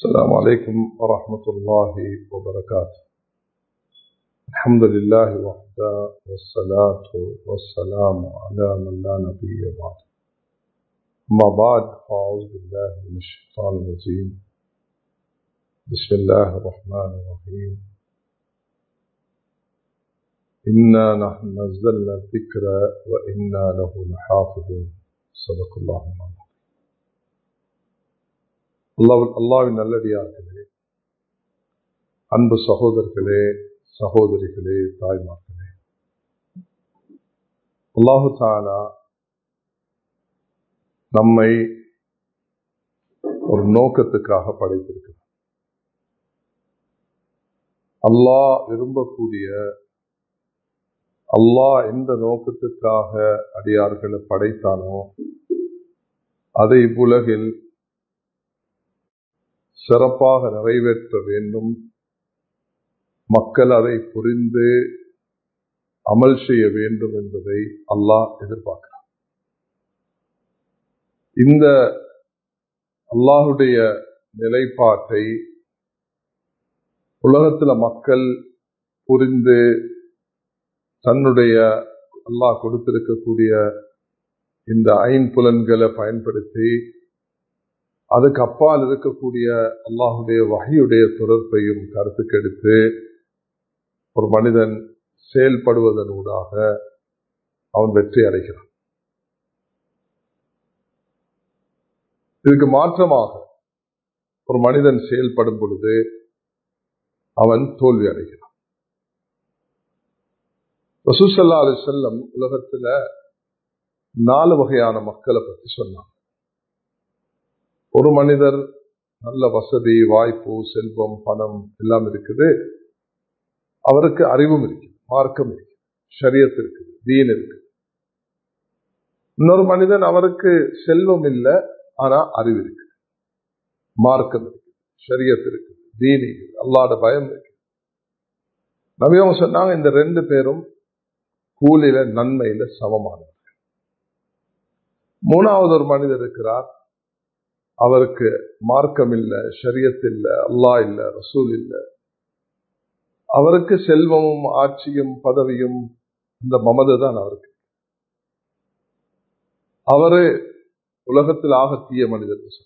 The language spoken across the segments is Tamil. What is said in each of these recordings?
السلام عليكم ورحمة الله وبركاته الحمد لله وحده والصلاة والسلام على من لا نبي بعد أما بعد فأعوذ بالله من الشيطان الرجيم بسم الله الرحمن الرحيم إنا نحن نزلنا الذكر وإنا له لحافظون صدق الله العظيم அல்லாஹ் அல்லாவின் நல்லடியார்களே அன்பு சகோதரர்களே சகோதரிகளே தாய்மார்களே அல்லாஹு தாலா நம்மை ஒரு நோக்கத்துக்காக படைத்திருக்கிறார் அல்லாஹ் விரும்பக்கூடிய அல்லாஹ் எந்த நோக்கத்துக்காக அடியார்களை படைத்தானோ அதை இவ்வுலகில் சிறப்பாக நிறைவேற்ற வேண்டும் மக்கள் அதை புரிந்து அமல் செய்ய வேண்டும் என்பதை அல்லாஹ் எதிர்பார்க்கிறார் இந்த அல்லாஹுடைய நிலைப்பாட்டை உலகத்தில் மக்கள் புரிந்து தன்னுடைய அல்லாஹ் கொடுத்திருக்கக்கூடிய இந்த ஐம்புலன்களை பயன்படுத்தி அதுக்கு அப்பால் இருக்கக்கூடிய அல்லாஹுடைய வகையுடைய தொடர்பையும் கருத்துக்கெடுத்து ஒரு மனிதன் செயல்படுவதனூடாக அவன் வெற்றி அடைகிறான் இதுக்கு மாற்றமாக ஒரு மனிதன் செயல்படும் பொழுது அவன் தோல்வி அடைகிறான் ரசூசல்லா அலி செல்லம் உலகத்துல நாலு வகையான மக்களை பற்றி சொன்னான் ஒரு மனிதர் நல்ல வசதி வாய்ப்பு செல்வம் பணம் எல்லாம் இருக்குது அவருக்கு அறிவும் இருக்குது மார்க்கம் இருக்குது ஷரியத் இருக்குது தீன் இருக்குது இன்னொரு மனிதன் அவருக்கு செல்வம் இல்லை ஆனா அறிவு இருக்கு மார்க்கம் இருக்கு ஷரியத் இருக்குது தீன் இருக்குது அல்லாட பயம் இருக்கு நவியவங்க சொன்னாங்க இந்த ரெண்டு பேரும் கூலில நன்மையில சமமானவர்கள் மூணாவது ஒரு மனிதர் இருக்கிறார் அவருக்கு மார்க்கம் இல்ல ஷரியத் இல்ல அல்லா இல்ல ரசூல் இல்ல அவருக்கு செல்வமும் ஆட்சியும் பதவியும் இந்த மமது தான் அவருக்கு அவரு உலகத்தில் ஆக தீய மனிதர் சொன்னார்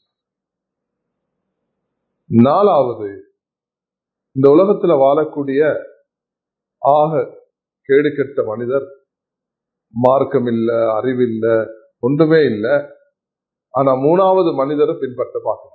நாலாவது இந்த உலகத்துல வாழக்கூடிய ஆக கேடு கெட்ட மனிதர் மார்க்கம் இல்ல அறிவில்ல ஒன்றுமே இல்லை ஆனா மூணாவது மனிதரை பின்பற்ற பார்க்கணும்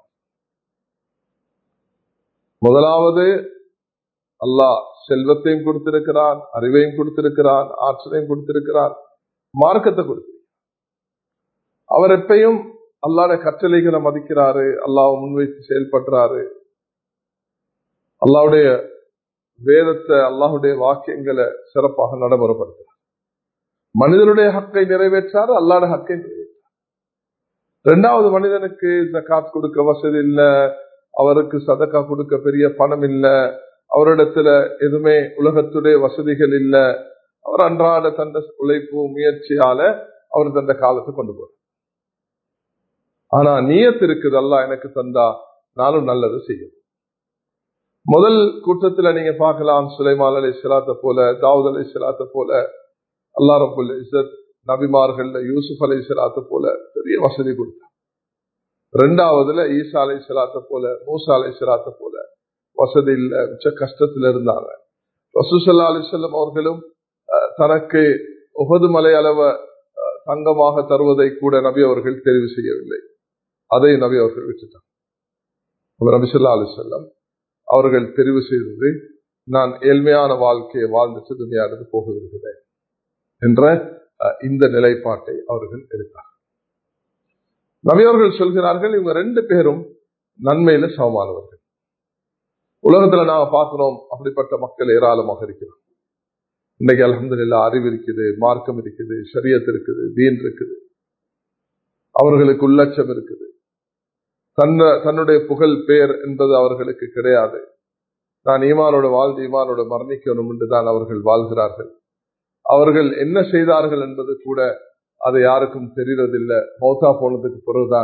முதலாவது அல்லாஹ் செல்வத்தையும் கொடுத்திருக்கிறான் அறிவையும் கொடுத்திருக்கிறான் ஆற்றலையும் கொடுத்திருக்கிறான் மார்க்கத்தை கொடுத்திருக்கிறான் அவர் எப்பையும் அல்லாட கட்டளைகளை மதிக்கிறாரு அல்லாஹ் முன்வைத்து செயல்படுறாரு அல்லாவுடைய வேதத்தை அல்லாஹுடைய வாக்கியங்களை சிறப்பாக நடைமுறைப்படுத்துறார் மனிதனுடைய ஹக்கை நிறைவேற்றாரு அல்லாட ஹக்கை நிறைவேற்றார் ரெண்டாவது மனிதனுக்கு ஜக்காத் கொடுக்க வசதி இல்ல அவருக்கு சதக்கா கொடுக்க பெரிய பணம் இல்ல அவரிடத்துல எதுவுமே உலகத்துடைய வசதிகள் இல்ல அவர் அன்றாட தந்த உழைப்பு முயற்சியால அவர் தந்த காலத்தை கொண்டு போறார் ஆனா நீயத்து இருக்குது அல்ல எனக்கு தந்தா நானும் நல்லது செய்யும் முதல் கூட்டத்துல நீங்க பார்க்கலாம் சுலைமான் அலி சிலாத்த போல தாவூத் அலி சிலாத்த போல அல்லா ரபுல் இசத் நபிமார்கள் யூசுப் அலை சலாத்த போல பெரிய வசதி கொடுத்தார் ரெண்டாவதுல ஈசா அலை சலாத்த போல மூசா அலை சலாத்த போல வசதி இல்ல மிச்ச கஷ்டத்துல இருந்தாங்க ரசூசல்லா அலிசல்லம் அவர்களும் தனக்கு உகது மலை அளவ தங்கமாக தருவதை கூட நபி அவர்கள் தெரிவு செய்யவில்லை அதை நபி அவர்கள் விட்டுட்டார் நபிசல்லா அலிசல்லம் அவர்கள் தெரிவு செய்தது நான் ஏழ்மையான வாழ்க்கையை வாழ்ந்துட்டு துணியாருக்கு போக இருக்கிறேன் என்ற இந்த நிலைப்பாட்டை அவர்கள் எடுத்தார் நபியவர்கள் சொல்கிறார்கள் இவங்க ரெண்டு பேரும் நன்மையில சமமானவர்கள் உலகத்துல நாங்க பார்க்கிறோம் அப்படிப்பட்ட மக்கள் ஏராளமாக இருக்கிறோம் இன்னைக்கு அலமதுல்லா அறிவு இருக்குது மார்க்கம் இருக்குது ஷரியத் இருக்குது தீன் இருக்குது அவர்களுக்கு உள்ளட்சம் இருக்குது தன்ன தன்னுடைய புகழ் பேர் என்பது அவர்களுக்கு கிடையாது நான் ஈமானோட வாழ்ந்து ஈமானோட மரணிக்கணும் என்று தான் அவர்கள் வாழ்கிறார்கள் அவர்கள் என்ன செய்தார்கள் என்பது கூட அது யாருக்கும் தெரியறதில்லை மௌத்தா போனதுக்கு பிறகுதான்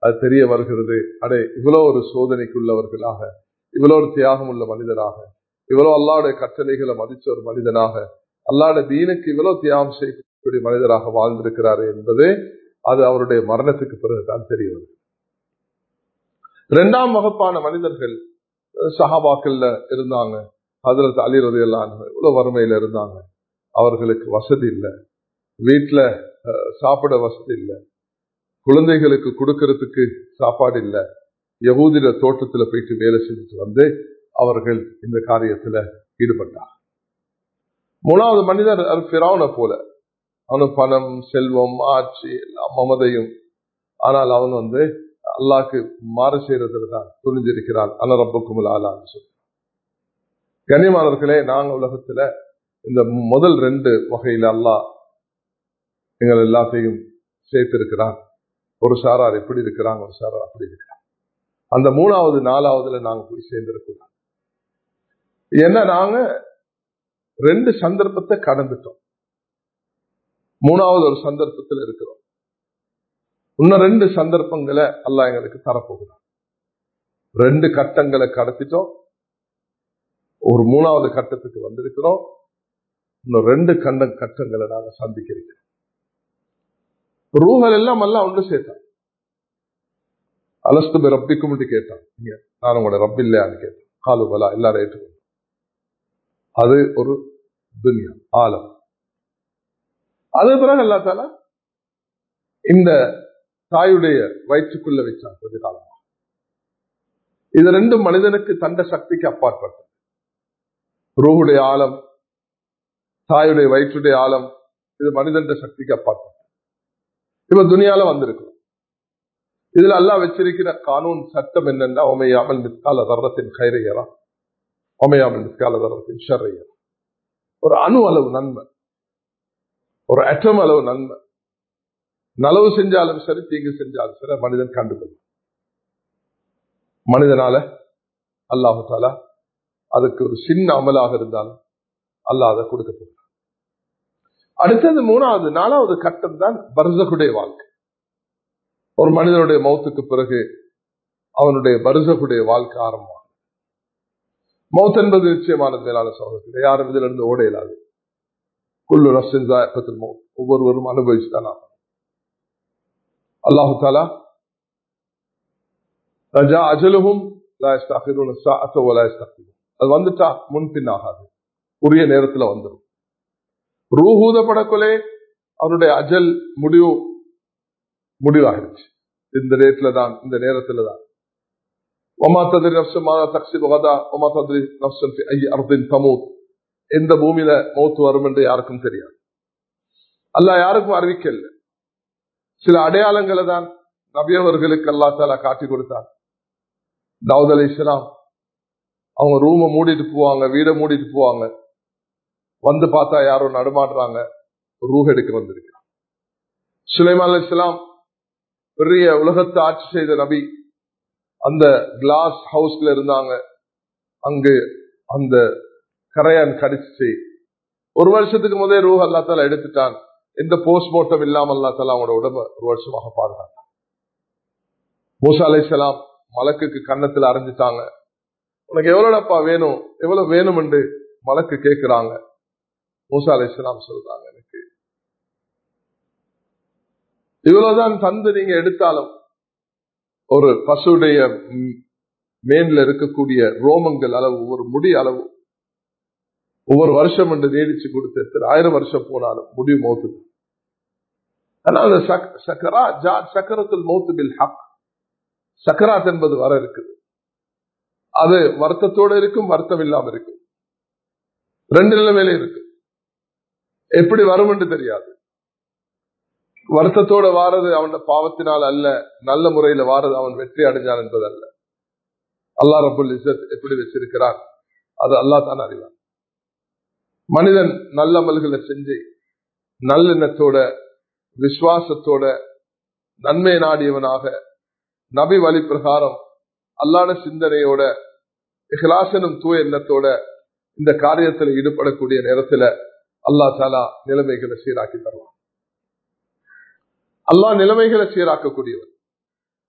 அது தெரிய வருகிறது அடே இவ்வளவு ஒரு சோதனைக்குள்ளவர்களாக இவ்வளவு ஒரு தியாகம் உள்ள மனிதராக இவ்வளவு அல்லாவுடைய கட்டளைகளை மதிச்ச ஒரு மனிதனாக அல்லாட தீனுக்கு இவ்வளவு தியாகம் செய்யக்கூடிய மனிதராக வாழ்ந்திருக்கிறாரு என்பது அது அவருடைய மரணத்துக்கு பிறகுதான் தெரிய வருது இரண்டாம் வகுப்பான மனிதர்கள் சஹாபாக்கள்ல இருந்தாங்க ஹதரத் அலி ரதி எல்லாம் இவ்வளவு வறுமையில இருந்தாங்க அவர்களுக்கு வசதி இல்லை வீட்டுல சாப்பிட வசதி இல்லை குழந்தைகளுக்கு கொடுக்கறதுக்கு சாப்பாடு இல்லை யகூதிர தோட்டத்துல போயிட்டு வேலை செஞ்சுட்டு வந்து அவர்கள் இந்த காரியத்துல ஈடுபட்டார் மூணாவது மனிதர் பிராவனை போல அவனு பணம் செல்வம் ஆட்சி எல்லாம் மமதையும் ஆனால் அவன் வந்து அல்லாக்கு மாறு செய்யறதுல தான் துணிஞ்சிருக்கிறான் அனரப்புக்கும் ஆளான்னு சொல்லி கண்ணியமானவர்களே நாங்க உலகத்துல இந்த முதல் ரெண்டு வகையில அல்லாஹ் எங்கள் எல்லாத்தையும் சேர்த்திருக்கிறான் ஒரு சாரார் எப்படி இருக்கிறாங்க ஒரு சாரார் அப்படி இருக்கிறாங்க அந்த மூணாவது நாலாவதுல நாங்க போய் சேர்ந்திருக்கிறோம் ஏன்னா நாங்க ரெண்டு சந்தர்ப்பத்தை கடந்துட்டோம் மூணாவது ஒரு சந்தர்ப்பத்தில் இருக்கிறோம் இன்னும் ரெண்டு சந்தர்ப்பங்களை அல்லாஹ் எங்களுக்கு தரப்போகிறான் ரெண்டு கட்டங்களை கடத்திட்டோம் ஒரு மூணாவது கட்டத்துக்கு வந்திருக்கிறோம் இன்னும் ரெண்டு கண்ட கட்டங்களை நாங்க சந்திக்கிறோம் ரூஹல் எல்லாம் எல்லாம் ஒன்று சேர்த்தான் அலஸ்து ரப்பிக்கும் கேட்டான் நான் உங்களோட ரப் இல்லையான்னு கேட்டேன் காலு பலா எல்லாரும் ஏற்றுக்கணும் அது ஒரு துனியா ஆலம் அது பிறகு அல்லா தாலா இந்த தாயுடைய வயிற்றுக்குள்ள வச்சான் கொஞ்ச காலமா இது ரெண்டும் மனிதனுக்கு தண்ட சக்திக்கு அப்பாற்பட்டது ரூஹுடைய ஆழம் தாயுடைய வயிற்றுடைய ஆழம் இது மனிதன் சக்திக்கு அப்பாற்பட்டது இப்ப துணியால வந்திருக்கும் இதுல எல்லாம் வச்சிருக்கிற கானூன் சட்டம் என்னன்னா ஒமையாமல் மிஸ்கால தர்றத்தின் கைரையரா ஒமையாமல் மிஸ்கால தர்றத்தின் ஷர்ரையரா ஒரு அணு அளவு நன்மை ஒரு அட்டம் அளவு நன்மை நலவு செஞ்சாலும் சரி தீங்கு செஞ்சாலும் சரி மனிதன் கண்டுகொள்ளும் மனிதனால அல்லாஹு தாலா அதுக்கு ஒரு சின்ன அமலாக இருந்தாலும் அல்லாஹ் அதை கொடுக்க போகிறார் அடுத்தது மூணாவது நாலாவது கட்டம் தான் பர்சகுடைய வாழ்க்கை ஒரு மனிதனுடைய மௌத்துக்கு பிறகு அவனுடைய பர்சகுடைய வாழ்க்கை ஆரம்பமாகும் மௌத் என்பது நிச்சயமான மேலான சோதனை யாரும் இதுல இருந்து ஓட இயலாது குள்ளு நப்சின் மௌத் ஒவ்வொருவரும் அனுபவிச்சுதான் ஆகும் அல்லாஹு தாலா ரஜா அஜலுகும் அது வந்துட்டா முன்பின் ஆகாது உரிய நேரத்துல வந்துடும் ரூஹூதப்படக்குள்ளே அவருடைய அஜல் முடிவு முடிவாகிடுச்சு இந்த ரேட்ல தான் இந்த நேரத்துல தான் ஒமா ததிரி நப்சம் தக்சி பகதா ஒமா ததிரி நப்சம் அர்தின் தமூத் எந்த பூமியில மௌத்து வரும் என்று யாருக்கும் தெரியாது அல்ல யாருக்கும் அறிவிக்கல சில அடையாளங்களை தான் நபியவர்களுக்கு அல்லா தாலா காட்டி கொடுத்தார் தாவூத் அலி இஸ்லாம் அவங்க ரூமை மூடிட்டு போவாங்க வீடை மூடிட்டு போவாங்க வந்து பார்த்தா யாரோ நடுமாடுறாங்க ரூஹ் எடுக்க வந்திருக்கிறான் சுலைமான் அலி இஸ்லாம் பெரிய உலகத்தை ஆட்சி செய்த நபி அந்த கிளாஸ் ஹவுஸ்ல இருந்தாங்க அங்கு அந்த கரையான் கடிச்சு ஒரு வருஷத்துக்கு முதலே ரூஹ் அல்லா தாலா எடுத்துட்டான் எந்த போஸ்ட்மார்ட்டம் இல்லாம அல்லா தாலா அவங்களோட உடம்ப ஒரு வருஷமாக பாதுகாத்தான் மூசா அலை சலாம் மலக்குக்கு கன்னத்துல அரைஞ்சிட்டாங்க உனக்கு எவ்வளவுடப்பா வேணும் எவ்வளவு வேணும் என்று மலக்கு கேட்கிறாங்க மூசா அலை சலாம் சொல்றாங்க எனக்கு இவ்வளவுதான் தந்து நீங்க எடுத்தாலும் ஒரு பசுடைய மேன்ல இருக்கக்கூடிய ரோமங்கள் அளவு ஒரு முடி அளவு ஒவ்வொரு வருஷம் என்று நீடிச்சு கொடுத்து ஆயிரம் வருஷம் போனாலும் முடிவு மௌத்து ஆனால் சக்கரா சக்கரத்தில் மௌத்து பில் ஹக் சக்கராத் என்பது வர இருக்குது அது வருத்தத்தோடு இருக்கும் வருத்தம் இல்லாம இருக்கும் ரெண்டு நிலைமையில இருக்கு எப்படி வரும் என்று தெரியாது வருத்தத்தோட வாரது அவன் பாவத்தினால் அல்ல நல்ல முறையில வாரது அவன் வெற்றி அடைஞ்சான் என்பது அல்ல அல்லா ரபுல் இசத் எப்படி வச்சிருக்கிறான் அது அல்லா தான் அறிவான் மனிதன் நல்ல அமல்களை செஞ்சு நல்லெண்ணத்தோட விசுவாசத்தோட நன்மை நாடியவனாக நபி வழி பிரகாரம் அல்லாத சிந்தனையோட இஹ்லாசனும் தூய எண்ணத்தோட இந்த காரியத்தில் ஈடுபடக்கூடிய நேரத்துல அல்லா தாலா நிலைமைகளை சீராக்கி தருவான் அல்லா நிலைமைகளை சீராக்கக்கூடியவன்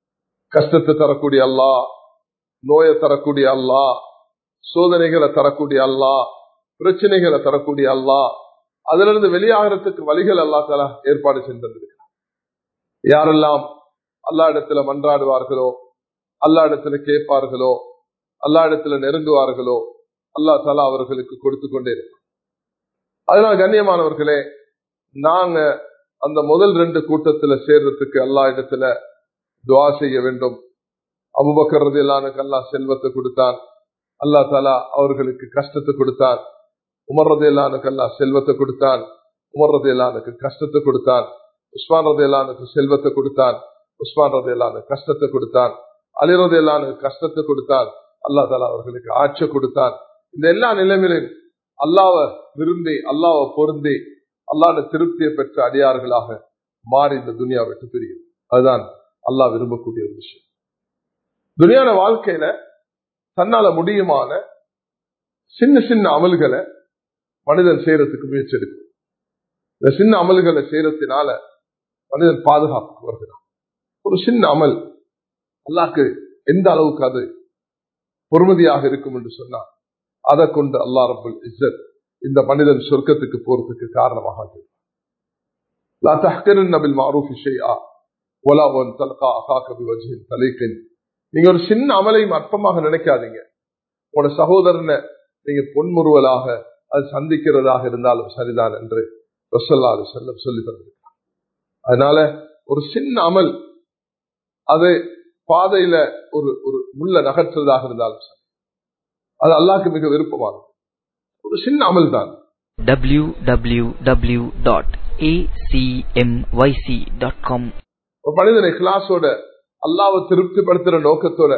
கஷ்டத்தை தரக்கூடிய அல்லா நோயை தரக்கூடிய அல்லா சோதனைகளை தரக்கூடிய அல்லா பிரச்சனைகளை தரக்கூடிய அல்லா அதுல இருந்து வெளியாகிறதுக்கு வழிகள் அல்லா தலா ஏற்பாடு செஞ்சிருக்கிறார் யாரெல்லாம் அல்லா இடத்துல மன்றாடுவார்களோ அல்லா இடத்துல கேட்பார்களோ அல்லா இடத்துல நெருங்குவார்களோ அல்லா தலா அவர்களுக்கு கொடுத்து கொண்டே இருக்கும் அதனால கண்ணியமானவர்களே நாங்க அந்த முதல் ரெண்டு கூட்டத்துல சேர்றதுக்கு அல்லா இடத்துல துவா செய்ய வேண்டும் அபுபக்கரது எல்லானுக்கு அல்லா செல்வத்தை கொடுத்தான் அல்லா தாலா அவர்களுக்கு கஷ்டத்தை கொடுத்தான் உமர்றது எல்லானுக்கு அல்லா செல்வத்தை கொடுத்தான் உமர்றது எல்லானுக்கு கஷ்டத்தை கொடுத்தான் உஸ்மான் ரது எல்லானுக்கு செல்வத்தை கொடுத்தான் உஸ்மான் ரது எல்லானுக்கு கஷ்டத்தை கொடுத்தான் அலிரது எல்லானுக்கு கஷ்டத்தை கொடுத்தான் அல்லா தாலா அவர்களுக்கு ஆட்சி கொடுத்தான் இந்த எல்லா நிலைமையிலும் அல்லாவ விரும்பி அல்லாவை பொருந்தி அல்லாட திருப்தியை பெற்ற அடியார்களாக மாறி இந்த துனியா விட்டு பிரியும் அதுதான் அல்லாஹ் விரும்பக்கூடிய ஒரு விஷயம் துனியான வாழ்க்கையில தன்னால முடியுமான சின்ன சின்ன அமல்களை மனிதன் செய்யறதுக்கு முயற்சி எடுக்கும் இந்த சின்ன அமல்களை செய்யறதுனால மனிதன் பாதுகாப்பு வருகிறான் ஒரு சின்ன அமல் அல்லாக்கு எந்த அளவுக்கு அது பொறுமதியாக இருக்கும் என்று சொன்னார் அதை கொண்டு அல்லா ரபுல் இஸ்ஸத் இந்த மனிதன் சொர்க்கத்துக்கு போறதுக்கு காரணமாக நீங்க ஒரு சின்ன அமலையும் அற்பமாக நினைக்காதீங்க உங்களோட சகோதரனை நீங்க பொன்முறுவலாக அது சந்திக்கிறதாக இருந்தாலும் சரிதான் என்று ரசல்லாது செல்லம் சொல்லி தந்திருக்கிறார் அதனால ஒரு சின்ன அமல் அது பாதையில ஒரு ஒரு முள்ள நகற்றுவதாக இருந்தாலும் சரி அது அல்லாக்கு மிக விருப்பமானது ஒரு சின்ன அமல் தான் www.acmyc.com ஒரு மனிதனை கிளாஸோட அல்லாவை திருப்திப்படுத்துற நோக்கத்தோட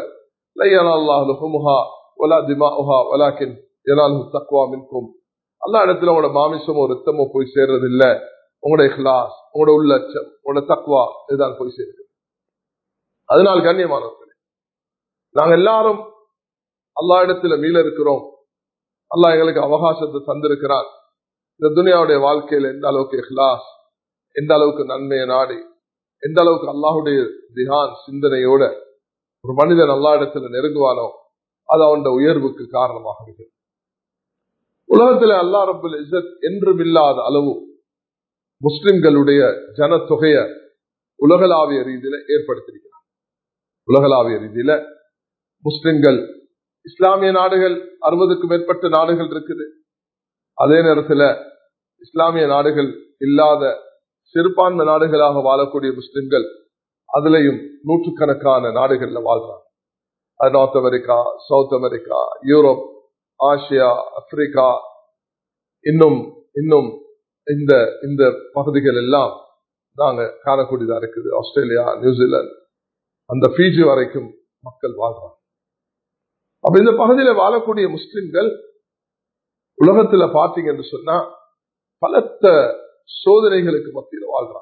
அல்லா இடத்துல உங்களோட மாமிசமோ ரத்தமோ போய் சேர்றது இல்ல உங்களோட கிளாஸ் உங்களோட உள்ளச்சம் உங்களோட தக்குவா இதுதான் போய் சேருது அதனால் கண்ணியமானவர்களே நாங்க எல்லாரும் அல்லா இடத்துல மீள இருக்கிறோம் அல்லாஹ் எங்களுக்கு அவகாசத்தை தந்திருக்கிறார் இந்த துனியாவுடைய வாழ்க்கையில எந்த அளவுக்கு இஹ்லாஸ் எந்த அளவுக்கு நன்மையை நாடி எந்த அளவுக்கு அல்லாஹுடைய திகான் சிந்தனையோட ஒரு மனிதன் அல்லா இடத்துல நெருங்குவானோ அது அவனுடைய உயர்வுக்கு காரணமாக இருக்கிறது உலகத்துல அல்லா ரபுல் இசத் என்றும் இல்லாத அளவு முஸ்லிம்களுடைய ஜனத்தொகைய உலகளாவிய ரீதியில ஏற்படுத்தியிருக்கிறார் உலகளாவிய ரீதியில முஸ்லிம்கள் இஸ்லாமிய நாடுகள் அறுபதுக்கும் மேற்பட்ட நாடுகள் இருக்குது அதே நேரத்தில் இஸ்லாமிய நாடுகள் இல்லாத சிறுபான்மை நாடுகளாக வாழக்கூடிய முஸ்லிம்கள் அதுலயும் நூற்றுக்கணக்கான நாடுகள்ல வாழ்றாங்க அது North America South America Europe Asia Africa இன்னும் இன்னும் இந்த இந்த பகுதிகள் எல்லாம் நாங்க காணக்கூடியதா இருக்குது ஆஸ்திரேலியா நியூசிலாந்து அந்த பிஜி வரைக்கும் மக்கள் வாழ்றாங்க அப்ப இந்த பகுதியில வாழக்கூடிய முஸ்லிம்கள் உலகத்துல பாத்தீங்கன்னு சொன்னா பலத்த சோதனைகளுக்கு மத்தியில் வாழ்றாங்க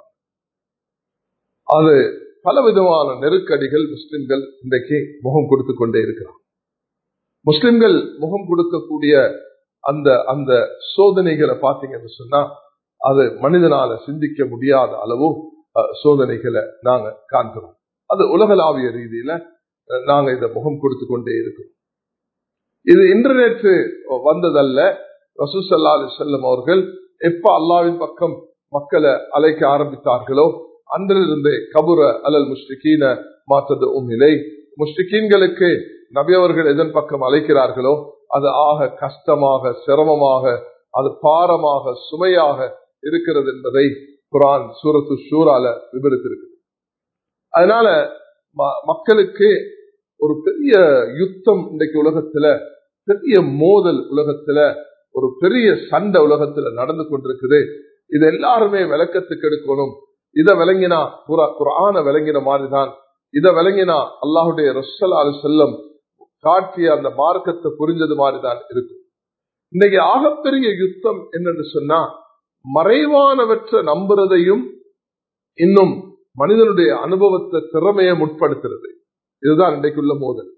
அது பலவிதமான நெருக்கடிகள் முஸ்லிம்கள் இன்றைக்கு முகம் கொடுத்து கொண்டே இருக்கிறாங்க முஸ்லிம்கள் முகம் கொடுக்கக்கூடிய அந்த அந்த சோதனைகளை பார்த்தீங்கன்னு சொன்னா அது மனிதனால சிந்திக்க முடியாத அளவு சோதனைகளை நாங்க காண்கிறோம் அது உலகளாவிய ரீதியில நாங்க இதை முகம் கொடுத்து கொண்டே இருக்கிறோம் இது இன்டர்நெட் வந்ததல்ல ரசூசல்லா அலி செல்லம் அவர்கள் எப்ப அல்லாவின் பக்கம் மக்களை அழைக்க ஆரம்பித்தார்களோ அன்றிலிருந்தே கபுர அலல் முஸ்லிகீன மாற்றது உம்மிலை முஸ்லிகீன்களுக்கு நபியவர்கள் எதன் பக்கம் அழைக்கிறார்களோ அது ஆக கஷ்டமாக சிரமமாக அது பாரமாக சுமையாக இருக்கிறது என்பதை குரான் சூரத்து ஷூரால விவரித்திருக்கு அதனால மக்களுக்கு ஒரு பெரிய யுத்தம் இன்றைக்கு உலகத்துல பெரிய மோதல் உலகத்துல ஒரு பெரிய சண்டை உலகத்துல நடந்து கொண்டிருக்குது இது எல்லாருமே விளக்கத்துக்கு எடுக்கணும் இதை விளங்கினா குரான விளங்கின மாதிரிதான் இதை விளங்கினா அல்லாஹுடைய ரசலாலு செல்லம் காட்டிய அந்த மார்க்கத்தை புரிஞ்சது மாதிரிதான் இருக்கும் இன்னைக்கு ஆகப்பெரிய யுத்தம் என்னன்னு சொன்னா மறைவானவற்றை நம்புறதையும் இன்னும் மனிதனுடைய அனுபவத்தை திறமையை முற்படுத்துறது இதுதான் இன்றைக்குள்ள மோதல்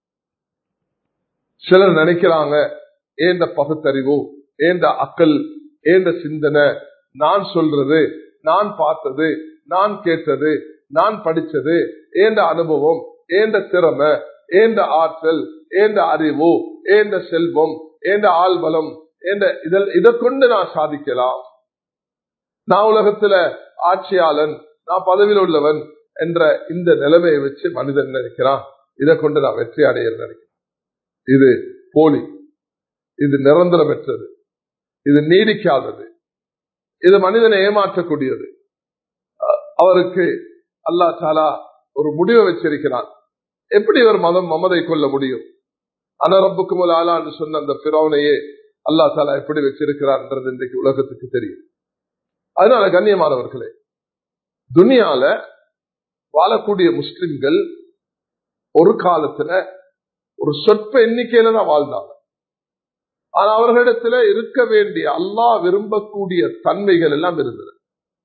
சிலர் நினைக்கிறாங்க ஏந்த பகுத்தறிவு ஏந்த அக்கல் ஏந்த சிந்தனை நான் சொல்றது நான் பார்த்தது நான் கேட்டது நான் படிச்சது ஏந்த அனுபவம் ஏந்த திறமை ஏந்த ஆற்றல் ஏந்த அறிவு ஏந்த செல்வம் ஏந்த ஆள்பலம் ஏந்த இதில் இதை கொண்டு நான் சாதிக்கலாம் நான் உலகத்துல ஆட்சியாளன் நான் பதவியில் உள்ளவன் என்ற இந்த நிலைமையை வச்சு மனிதன் நினைக்கிறான் இதை கொண்டு நான் வெற்றி அடைய நினைக்கிறேன் இது போலி இது நிரந்தரமற்றது இது நீடிக்காதது இது மனிதனை ஏமாற்றக்கூடியது அவருக்கு அல்லா சாலா ஒரு முடிவை வச்சிருக்கிறான் எப்படி ஒரு மதம் மமதை கொள்ள முடியும் அனரப்புக்கு முதல் ஆளா என்று சொன்ன அந்த பிறவனையே அல்லா தாலா எப்படி வச்சிருக்கிறார்ன்றது இன்றைக்கு உலகத்துக்கு தெரியும் அதனால கண்ணியமானவர்களே துனியால வாழக்கூடிய முஸ்லிம்கள் ஒரு காலத்துல ஒரு சொற்ப எண்ணிக்கையில தான் வாழ்ந்தாங்க ஆனா அவர்களிடத்துல இருக்க வேண்டிய அல்லாஹ் விரும்பக்கூடிய தன்மைகள் எல்லாம் இருந்தது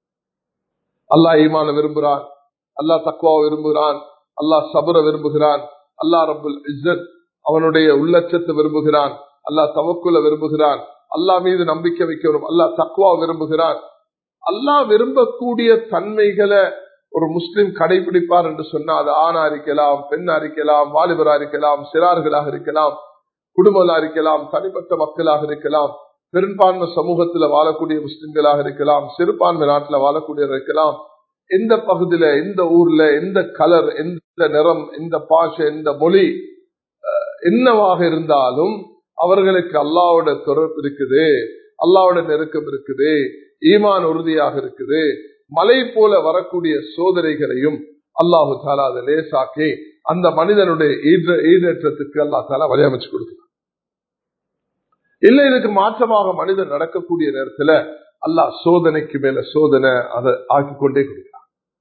அல்லாஹ் ஈமான விரும்புகிறான் அல்லாஹ் தக்குவா விரும்புகிறான் அல்லாஹ் சபர விரும்புகிறான் அல்லாஹ் ரபுல் இஸ்ஸத் அவனுடைய உள்ளச்சத்தை விரும்புகிறான் அல்லாஹ் தவக்குல விரும்புகிறான் அல்லாஹ் மீது நம்பிக்கை வைக்கணும் அல்லாஹ் தக்குவா விரும்புகிறான் அல்லாஹ் விரும்பக்கூடிய தன்மைகளை ஒரு முஸ்லிம் கடைபிடிப்பார் என்று சொன்னால் அது ஆணா இருக்கலாம் பெண்ணா இருக்கலாம் வாலிபரா இருக்கலாம் சிறார்களாக இருக்கலாம் குடும்பலா இருக்கலாம் தனிப்பட்ட மக்களாக இருக்கலாம் பெரும்பான்மை சமூகத்துல வாழக்கூடிய முஸ்லிம்களாக இருக்கலாம் சிறுபான்மை நாட்டுல வாழக்கூடிய இருக்கலாம் எந்த பகுதியில எந்த ஊர்ல எந்த கலர் எந்த நிறம் எந்த பாஷை எந்த மொழி என்னவாக இருந்தாலும் அவர்களுக்கு அல்லாவோட தொடர்பு இருக்குது அல்லாவோட நெருக்கம் இருக்குது ஈமான் உறுதியாக இருக்குது மலை போல வரக்கூடிய சோதனைகளையும் அல்லாஹு தாலா அதை லேசாக்கி அந்த மனிதனுடைய ஈடேற்றத்துக்கு அல்லா தாலா வழியமைச்சு கொடுக்கிறார் இல்ல இதுக்கு மாற்றமாக மனிதன் நடக்கக்கூடிய நேரத்துல அல்லாஹ் சோதனைக்கு மேல சோதனை அதை ஆக்கி கொண்டே கொடுக்கிறான்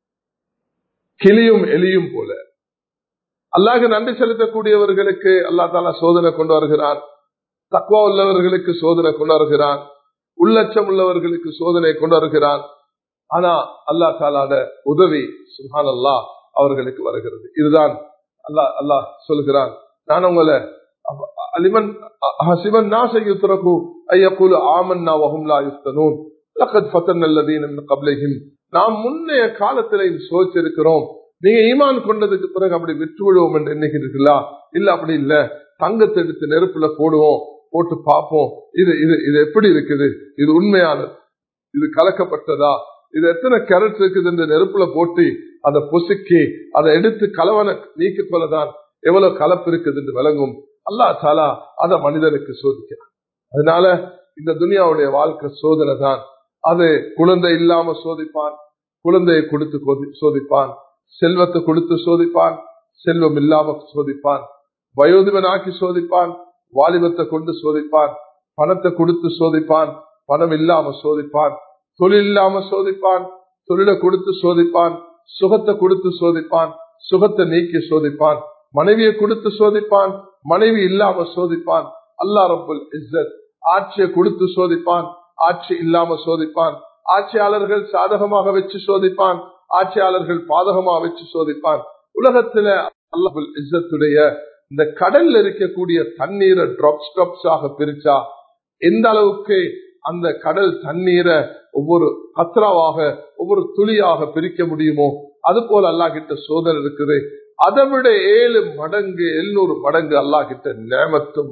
கிளியும் எலியும் போல அல்லாஹ் நன்றி செலுத்தக்கூடியவர்களுக்கு அல்லா தாலா சோதனை கொண்டு வருகிறான் தக்குவா உள்ளவர்களுக்கு சோதனை கொண்டு வருகிறான் உள்ளச்சம் உள்ளவர்களுக்கு சோதனை கொண்டு வருகிறான் ஆனா அல்லா தாலாட உதவி சுஹான் அல்லா அவர்களுக்கு வருகிறது இதுதான் அல்லாஹ் அல்லாஹ் சொல்கிறான் நான் உங்களை அலிமன் ஹசிமன் நாசையுத்தரகு ஐயகுலு ஆமன்னா வஹும்லா யுஸ்தனூன் லக்கத் ஃபத்தன் அல்லதீன் கப்லைஹிம் நாம் முன்னைய காலத்திலையும் சோதிச்சிருக்கிறோம் நீங்க ஈமான் கொண்டதுக்கு பிறகு அப்படி விட்டு விடுவோம் என்று எண்ணுகிறீர்களா இல்ல அப்படி இல்ல தங்கத்தை எடுத்து நெருப்புல போடுவோம் போட்டு பார்ப்போம் இது இது இது எப்படி இருக்குது இது உண்மையானது இது கலக்கப்பட்டதா இது எத்தனை கேரட் இருக்குது என்று நெருப்புல போட்டு அதை பொசுக்கி அதை எடுத்து கலவனை நீக்கிக் கொள்ளதான் எவ்வளவு கலப்பு இருக்குது என்று விளங்கும் அல்லா தாலா அதை மனிதனுக்கு சோதிக்கிறான் அதனால இந்த துனியாவுடைய வாழ்க்கை சோதனை தான் அது குழந்தை இல்லாம சோதிப்பான் குழந்தையை கொடுத்து சோதிப்பான் செல்வத்தை கொடுத்து சோதிப்பான் செல்வம் இல்லாம சோதிப்பான் வயோதிபனாக்கி சோதிப்பான் வாலிபத்தை கொண்டு சோதிப்பான் பணத்தை கொடுத்து சோதிப்பான் பணம் இல்லாம சோதிப்பான் தொழில் இல்லாம சோதிப்பான் தொழிலை கொடுத்து சோதிப்பான் சுகத்தை கொடுத்து சோதிப்பான் சுகத்தை நீக்கி சோதிப்பான் மனைவியை கொடுத்து சோதிப்பான் மனைவி இல்லாம சோதிப்பான் அல்லா ரபுல் இஸ்ஸத் ஆட்சியை கொடுத்து சோதிப்பான் ஆட்சி இல்லாம சோதிப்பான் ஆட்சியாளர்கள் சாதகமாக வச்சு சோதிப்பான் ஆட்சியாளர்கள் பாதகமாக வச்சு சோதிப்பான் உலகத்துல அல்லாஹுல் இஸ்ஸத்துடைய இந்த கடல்ல இருக்கக்கூடிய தண்ணீரை டிராப்ஸ் டிராப்ஸ் ஆக பிரிச்சா எந்த அளவுக்கு அந்த கடல் தண்ணீரை ஒவ்வொரு கத்ராவாக ஒவ்வொரு துளியாக பிரிக்க முடியுமோ அது போல அல்லா கிட்ட சோதனை இருக்குது அதை விட ஏழு மடங்கு எழுநூறு மடங்கு அல்லா கிட்ட நேமத்தும்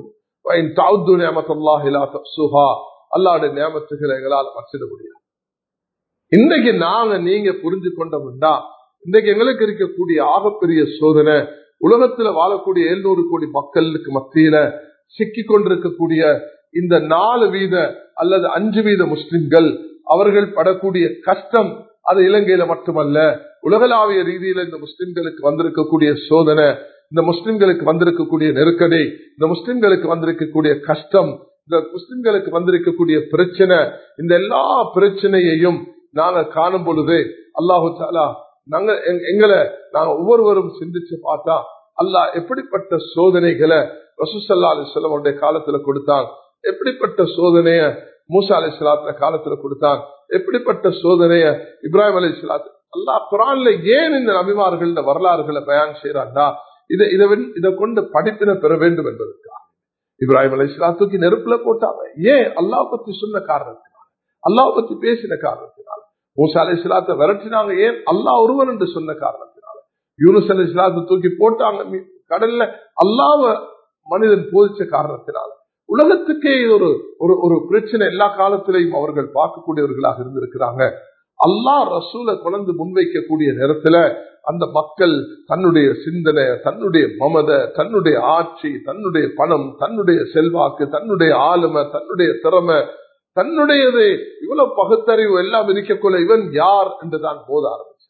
அல்லாட நேமத்துகளை எங்களால் மச்சிட முடியாது இன்னைக்கு நாங்க நீங்க புரிஞ்சு கொண்டோம்னா இன்னைக்கு எங்களுக்கு இருக்கக்கூடிய ஆகப்பெரிய சோதனை உலகத்துல வாழக்கூடிய எழுநூறு கோடி மக்களுக்கு மத்தியில சிக்கி கொண்டிருக்கக்கூடிய இந்த நாலு வீத அல்லது அஞ்சு வீத முஸ்லிம்கள் அவர்கள் படக்கூடிய கஷ்டம் அது இலங்கையில மட்டுமல்ல உலகளாவிய ரீதியில இந்த முஸ்லிம்களுக்கு வந்திருக்கக்கூடிய சோதனை இந்த முஸ்லிம்களுக்கு வந்திருக்கக்கூடிய நெருக்கடி இந்த முஸ்லிம்களுக்கு வந்திருக்கக்கூடிய கஷ்டம் இந்த முஸ்லிம்களுக்கு வந்திருக்கக்கூடிய பிரச்சனை இந்த எல்லா பிரச்சனையையும் நாங்க காணும் பொழுது அல்லாஹு தாலா நாங்க எங்களை நாங்க ஒவ்வொருவரும் சிந்திச்சு பார்த்தா அல்லாஹ் எப்படிப்பட்ட சோதனைகளை ரசூசல்லா அலிஸ்லமுடைய காலத்துல கொடுத்தான் எப்படிப்பட்ட சோதனைய மூசா அலி சலாத்துல காலத்துல கொடுத்தான் எப்படிப்பட்ட சோதனைய இப்ராஹிம் அலி சலாத் அல்லா குரான்ல ஏன் இந்த நபிமார்கள் இந்த வரலாறுகளை பயன் செய்யறாண்டா இதை இதை இதை கொண்டு படிப்பினை பெற வேண்டும் என்பதற்காக இப்ராஹிம் அலி சலாத்துக்கு நெருப்புல போட்டாங்க ஏன் அல்லாஹ் பத்தி சொன்ன காரணத்தினால் அல்லாஹ் பத்தி பேசின காரணத்தினால் மூசா அலி சலாத்தை விரட்டினாங்க ஏன் அல்லாஹ் ஒருவன் என்று சொன்ன காரணத்தினால யூனுஸ் அலி இஸ்லாத்தை தூக்கி போட்டாங்க மீ- கடல்ல அல்லாவ மனிதன் போதிச்ச காரணத்தினால உலகத்துக்கே இது ஒரு ஒரு ஒரு பிரச்சனை எல்லா காலத்திலையும் அவர்கள் பார்க்கக்கூடியவர்களாக இருந்திருக்கிறாங்க அல்லாஹ் ரசூலை கொண்டு முன்வைக்கக்கூடிய நேரத்துல அந்த மக்கள் தன்னுடைய சிந்தனை தன்னுடைய மமத தன்னுடைய ஆட்சி தன்னுடைய பணம் தன்னுடைய செல்வாக்கு தன்னுடைய ஆளுமை தன்னுடைய திறமை தன்னுடையது இவ்வளவு பகுத்தறிவு எல்லாம் இருக்கக்குள்ள இவன் யார் என்றுதான் போத ஆரம்பிச்சான்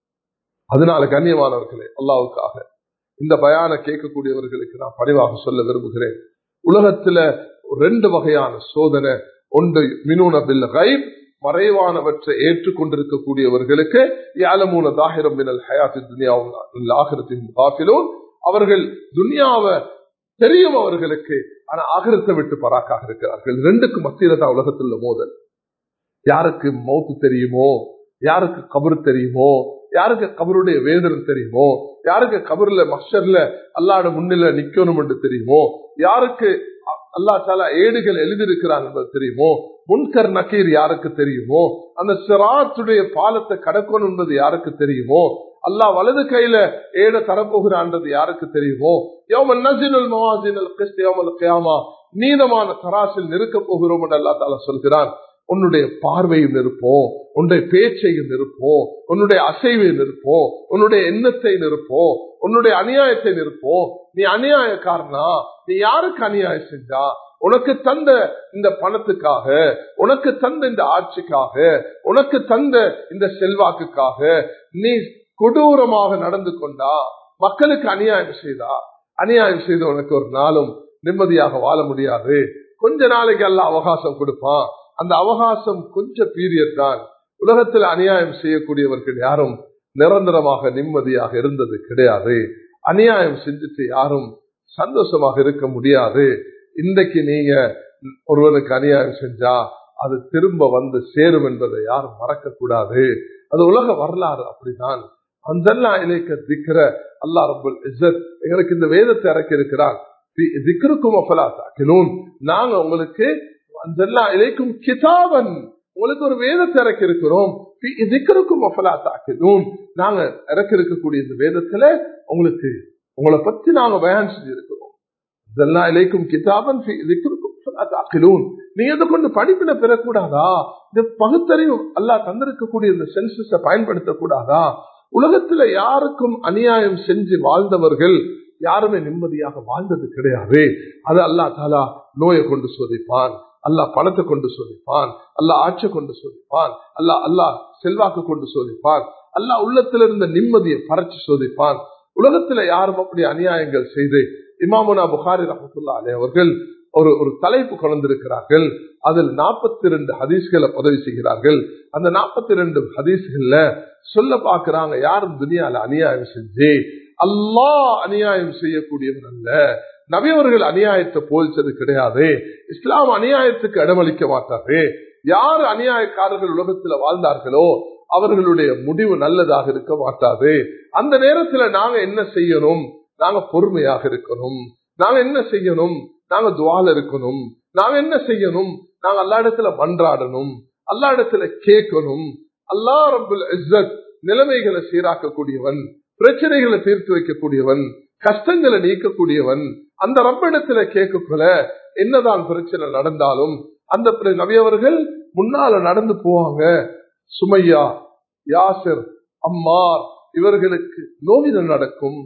அதனால கண்ணியமானவர்களே அல்லாவுக்காக இந்த பயான கேட்கக்கூடியவர்களுக்கு நான் பணிவாக சொல்ல விரும்புகிறேன் உலகத்துல ரெண்டு வகையான சோதனை ஒன்று மினூன பில் கைப் மறைவானவற்றை ஏற்றுக்கொண்டிருக்கக்கூடியவர்களுக்கு யாலமூன தாகிரம் மினல் ஹயாத்தி துனியாவும் ஆகிரத்தின் காப்பிலும் அவர்கள் துனியாவை தெரியும் அவர்களுக்கு ஆனா ஆகிரத்தை விட்டு பராக்காக இருக்கிறார்கள் ரெண்டுக்கு மத்தியில தான் உலகத்துல மோதல் யாருக்கு மௌத்து தெரியுமோ யாருக்கு கபர் தெரியுமோ யாருக்கு கபருடைய வேதனை தெரியுமோ யாருக்கு கபர்ல மஷர்ல அல்லாட முன்னில நிக்கணும் என்று தெரியுமோ யாருக்கு அ- அல்லா தாலா ஏடுகள் எழுதியிருக்கிறாங்க என்பது தெரியுமோ முன்கர் நக்கீர் யாருக்கு தெரியுமோ அந்த சிராத்துடைய பாலத்தை கடக்கணும் என்பது யாருக்கு தெரியுமோ அல்லாஹ் வலது கையில ஏட தரப்போகிறான்றது யாருக்கு தெரியுமோ யௌம நசினுல் மவாசினல் கிஸ்த் யௌமல் கியாமா நீதமான தராசில் நிற்கப் போகிறோம் என்று அல்லா தாலா சொல்கிறான் உன்னுடைய பார்வையும் இருப்போம் உன்னுடைய பேச்சையும் இருப்போம் உன்னுடைய அசைவை நிற்போம் உன்னுடைய எண்ணத்தை நிற்போம் உன்னுடைய அநியாயத்தை நிற்போம் நீ அநியாயக்காரனா நீ யாருக்கு அநியாயம் செஞ்சா உனக்கு தந்த இந்த பணத்துக்காக உனக்கு தந்த இந்த ஆட்சிக்காக உனக்கு தந்த இந்த செல்வாக்குக்காக நீ கொடூரமாக நடந்து கொண்டா மக்களுக்கு அநியாயம் செய்தா அநியாயம் செய்த உனக்கு ஒரு நாளும் நிம்மதியாக வாழ முடியாது கொஞ்ச நாளைக்கு எல்லாம் அவகாசம் கொடுப்பான் அந்த அவகாசம் கொஞ்ச பீரியட் தான் உலகத்தில் அநியாயம் செய்யக்கூடியவர்கள் யாரும் நிரந்தரமாக நிம்மதியாக இருந்தது கிடையாது அநியாயம் செஞ்சுட்டு யாரும் சந்தோஷமாக இருக்க முடியாது இன்றைக்கு நீங்க ஒருவனுக்கு அநியாயம் செஞ்சா அது திரும்ப வந்து சேரும் என்பதை யாரும் மறக்க கூடாது அது உலக வரலாறு அப்படிதான் அந்தெல்லாம் இலைக்க திக்கிற அல்லா ரபுல் இஸ்ஸத் எங்களுக்கு இந்த வேதத்தை இறக்கி இருக்கிறான் திக்ருக்கும் அஃபலாத்தாக்கினூன் நாங்க உங்களுக்கு அந்தெல்லாம் இலைக்கும் கிதாபன் உங்களுக்கு ஒரு வேதத்தை இறக்கி இருக்கிறோம் திக்ருக்கும் அஃபலாத்தாக்கினூன் நாங்க இறக்கி இருக்கக்கூடிய இந்த வேதத்துல உங்களுக்கு உங்களை பத்தி நாங்க பயன் செஞ்சிருக்கிறோம் இதெல்லாம் இலைக்கும் கிதாபன் திக்ருக்கும் அஃபலாத்தாக்கினூன் நீங்க இதை கொண்டு படிப்பின பெறக்கூடாதா இந்த பகுத்தறிவு அல்லாஹ் தந்திருக்கக்கூடிய இந்த சென்சஸ பயன்படுத்தக்கூடாதா உலகத்துல யாருக்கும் அநியாயம் செஞ்சு வாழ்ந்தவர்கள் யாருமே நிம்மதியாக வாழ்ந்தது கிடையாது அது அல்லா தாலா நோயை கொண்டு சோதிப்பான் அல்லாஹ் பணத்தை கொண்டு சோதிப்பான் அல்லாஹ் ஆட்சி கொண்டு சோதிப்பான் அல்லாஹ் அல்லாஹ் செல்வாக்கு கொண்டு சோதிப்பான் அல்லாஹ் உள்ளத்துல இருந்த நிம்மதியை பறைச்சு சோதிப்பான் உலகத்துல யாரும் அப்படி அநியாயங்கள் செய்து இமாமுனா புகாரி ரஹமத்துல்லா அலே அவர்கள் ஒரு ஒரு தலைப்பு கொண்டிருக்கிறார்கள் அதில் நாற்பத்தி ரெண்டு ஹதீஸ்களை உதவி செய்கிறார்கள் அந்த நாற்பத்தி ரெண்டு ஹதீஸ்கள்ல சொல்ல பாக்குறாங்க யாரும் துனியால அநியாயம் செஞ்சு அல்லாஹ் அநியாயம் செய்யக்கூடியவர் அல்ல நபியவர்கள் அநியாயத்தை போதிச்சது கிடையாது இஸ்லாம் அநியாயத்துக்கு இடமளிக்க மாட்டாரு யார் அநியாயக்காரர்கள் உலகத்துல வாழ்ந்தார்களோ அவர்களுடைய முடிவு நல்லதாக இருக்க மாட்டாது அந்த நேரத்துல நாங்க என்ன செய்யணும் நாங்க பொறுமையாக இருக்கணும் நாங்க என்ன செய்யணும் நாங்க துவால இருக்கணும் நாங்க என்ன செய்யணும் நாங்க அல்லா இடத்துல மன்றாடணும் அல்லா இடத்துல கேட்கணும் அல்லா ரபுல் இஸ்ஸத் நிலைமைகளை சீராக்கக்கூடியவன் பிரச்சனைகளை தீர்த்து வைக்கக்கூடியவன் கஷ்டங்களை நீக்கக்கூடியவன் அந்த ரப்பிடத்துல கேட்கக்குள்ள என்னதான் பிரச்சனை நடந்தாலும் அந்த நவியவர்கள் முன்னால நடந்து போவாங்க சுமையா யாசிர் அம்மார் இவர்களுக்கு நோவிதம் நடக்கும்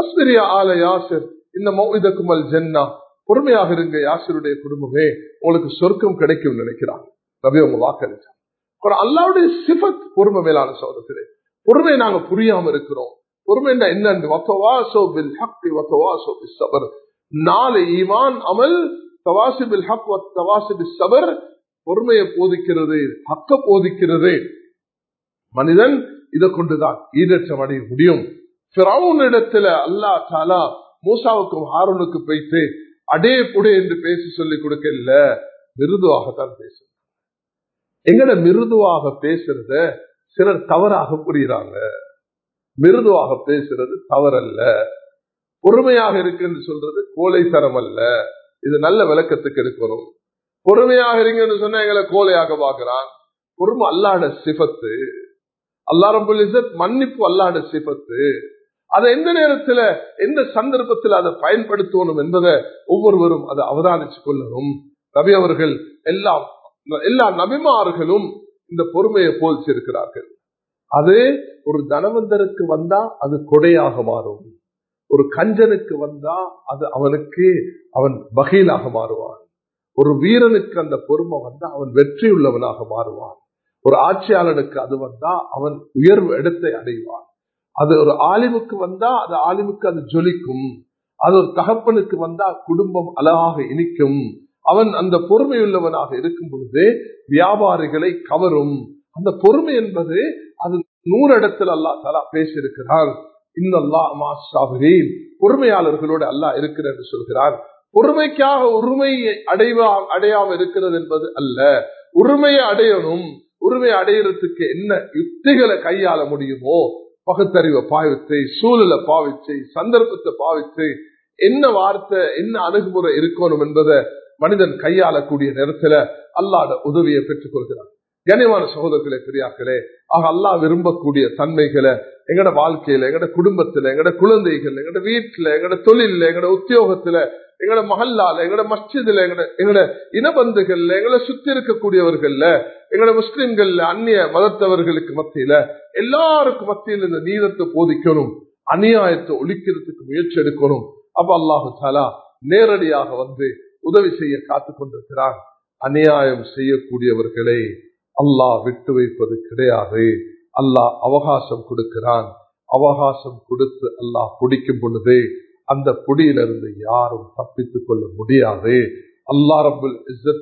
ஆல யாசிர் இந்த மௌதக்குமல் ஜென்னா பொறுமையாக இருங்க யாசிருடைய குடும்பமே உங்களுக்கு சொர்க்கம் கிடைக்கும் நினைக்கிறாங்க நபி அவங்க வாக்களிச்சாங்க அல்லாவுடைய சிபத் பொறுமை மேலான சோதத்திலே பொறுமை நாங்க புரியாம இருக்கிறோம் பொறுமை என்ன நாலு ஈமான் அமல் தவாசிபில் ஹக் தவாசிபி சபர் பொறுமையை போதிக்கிறது ஹக்க போதிக்கிறது மனிதன் இதை கொண்டுதான் ஈடற்றம் அடைய முடியும் இடத்துல அல்லா தாலா மூசாவுக்கும் ஹாரூனுக்கு போயிட்டு அடே புடே என்று பேசி சொல்லி கொடுக்கல மிருதுவாகத்தான் பேசணும் எங்கட மிருதுவாக பேசுறத சிலர் தவறாக புரியுறாங்க மிருதுவாக பேசுறது தவறல்ல பொறுமையாக இருக்குன்னு சொல்றது கோழைத்தரம் அல்ல இது நல்ல விளக்கத்துக்கு இருக்கணும் பொறுமையாக இருங்கன்னு சொன்னா எங்களை கோழையாக பாக்குறான் பொறுமை அல்லாட சிபத்து அல்லா ரபுல் இசத் மன்னிப்பு அல்லாட சிபத்து அதை எந்த நேரத்துல எந்த சந்தர்ப்பத்தில் அதை பயன்படுத்தணும் என்பதை ஒவ்வொருவரும் அதை அவதானிச்சு கொள்ளணும் நபி அவர்கள் எல்லாம் எல்லா நபிமார்களும் இந்த பொறுமையை போதிச்சிருக்கிறார்கள் அது ஒரு தனவந்தருக்கு வந்தா அது கொடையாக மாறும் ஒரு கஞ்சனுக்கு வந்தா அது அவனுக்கு அவன் வகையிலாக மாறுவான் ஒரு வீரனுக்கு அந்த பொறுமை வந்தா அவன் வெற்றி உள்ளவனாக மாறுவான் ஒரு ஆட்சியாளனுக்கு அது வந்தா அவன் உயர்வு இடத்தை அடைவான் அது ஒரு ஆலிமுக்கு வந்தா அது ஆலிமுக்கு அது ஜொலிக்கும் அது ஒரு தகப்பனுக்கு வந்தா குடும்பம் அழகாக இனிக்கும் அவன் அந்த பொறுமையுள்ளவனாக இருக்கும் பொழுது வியாபாரிகளை கவரும் அந்த பொறுமை என்பது அது நூறு இடத்தில் அல்லா தலா பேசியிருக்கிறான் பொறுமையாளர்களோடு அல்லாஹ் இருக்கிறார் என்று சொல்கிறார் பொறுமைக்காக உரிமையை அடைவா அடையாம இருக்கிறது என்பது அல்ல உரிமையை அடையணும் உரிமை அடையிறதுக்கு என்ன யுக்திகளை கையாள முடியுமோ பகுத்தறிவை பாவித்து சூழலை பாவிச்சு சந்தர்ப்பத்தை பாவித்து என்ன வார்த்தை என்ன அணுகுமுறை இருக்கணும் என்பதை மனிதன் கையாளக்கூடிய நேரத்துல அல்லாட உதவியை பெற்றுக் கொள்கிறான் கனிவான சகோதரர்களே பெரியாக்களே ஆக அல்லா விரும்பக்கூடிய தன்மைகளை எங்கட வாழ்க்கையில எங்கட குடும்பத்துல எங்கட குழந்தைகள் எங்கட வீட்டுல எங்கட தொழில எங்கட உத்தியோகத்துல எங்கட மகல்லால எங்கட மஸ்ஜிதுல எங்கட எங்கட இனபந்துகள்ல எங்களை சுத்தி இருக்கக்கூடியவர்கள்ல எங்கட முஸ்லிம்கள்ல அந்நிய மதத்தவர்களுக்கு மத்தியில எல்லாருக்கும் மத்தியில் இந்த நீதத்தை போதிக்கணும் அநியாயத்தை ஒழிக்கிறதுக்கு முயற்சி எடுக்கணும் அப்ப அல்லாஹு தாலா நேரடியாக வந்து உதவி செய்ய காத்து கொண்டிருக்கிறான் அநியாயம் செய்யக்கூடியவர்களை அல்லாஹ் விட்டு வைப்பது கிடையாது அல்லாஹ் அவகாசம் கொடுக்கிறான் அவகாசம் கொடுத்து அல்லாஹ் பிடிக்கும் பொழுது அந்த புடியிலிருந்து யாரும் தப்பித்துக் கொள்ள முடியாது அல்லா ரபுல்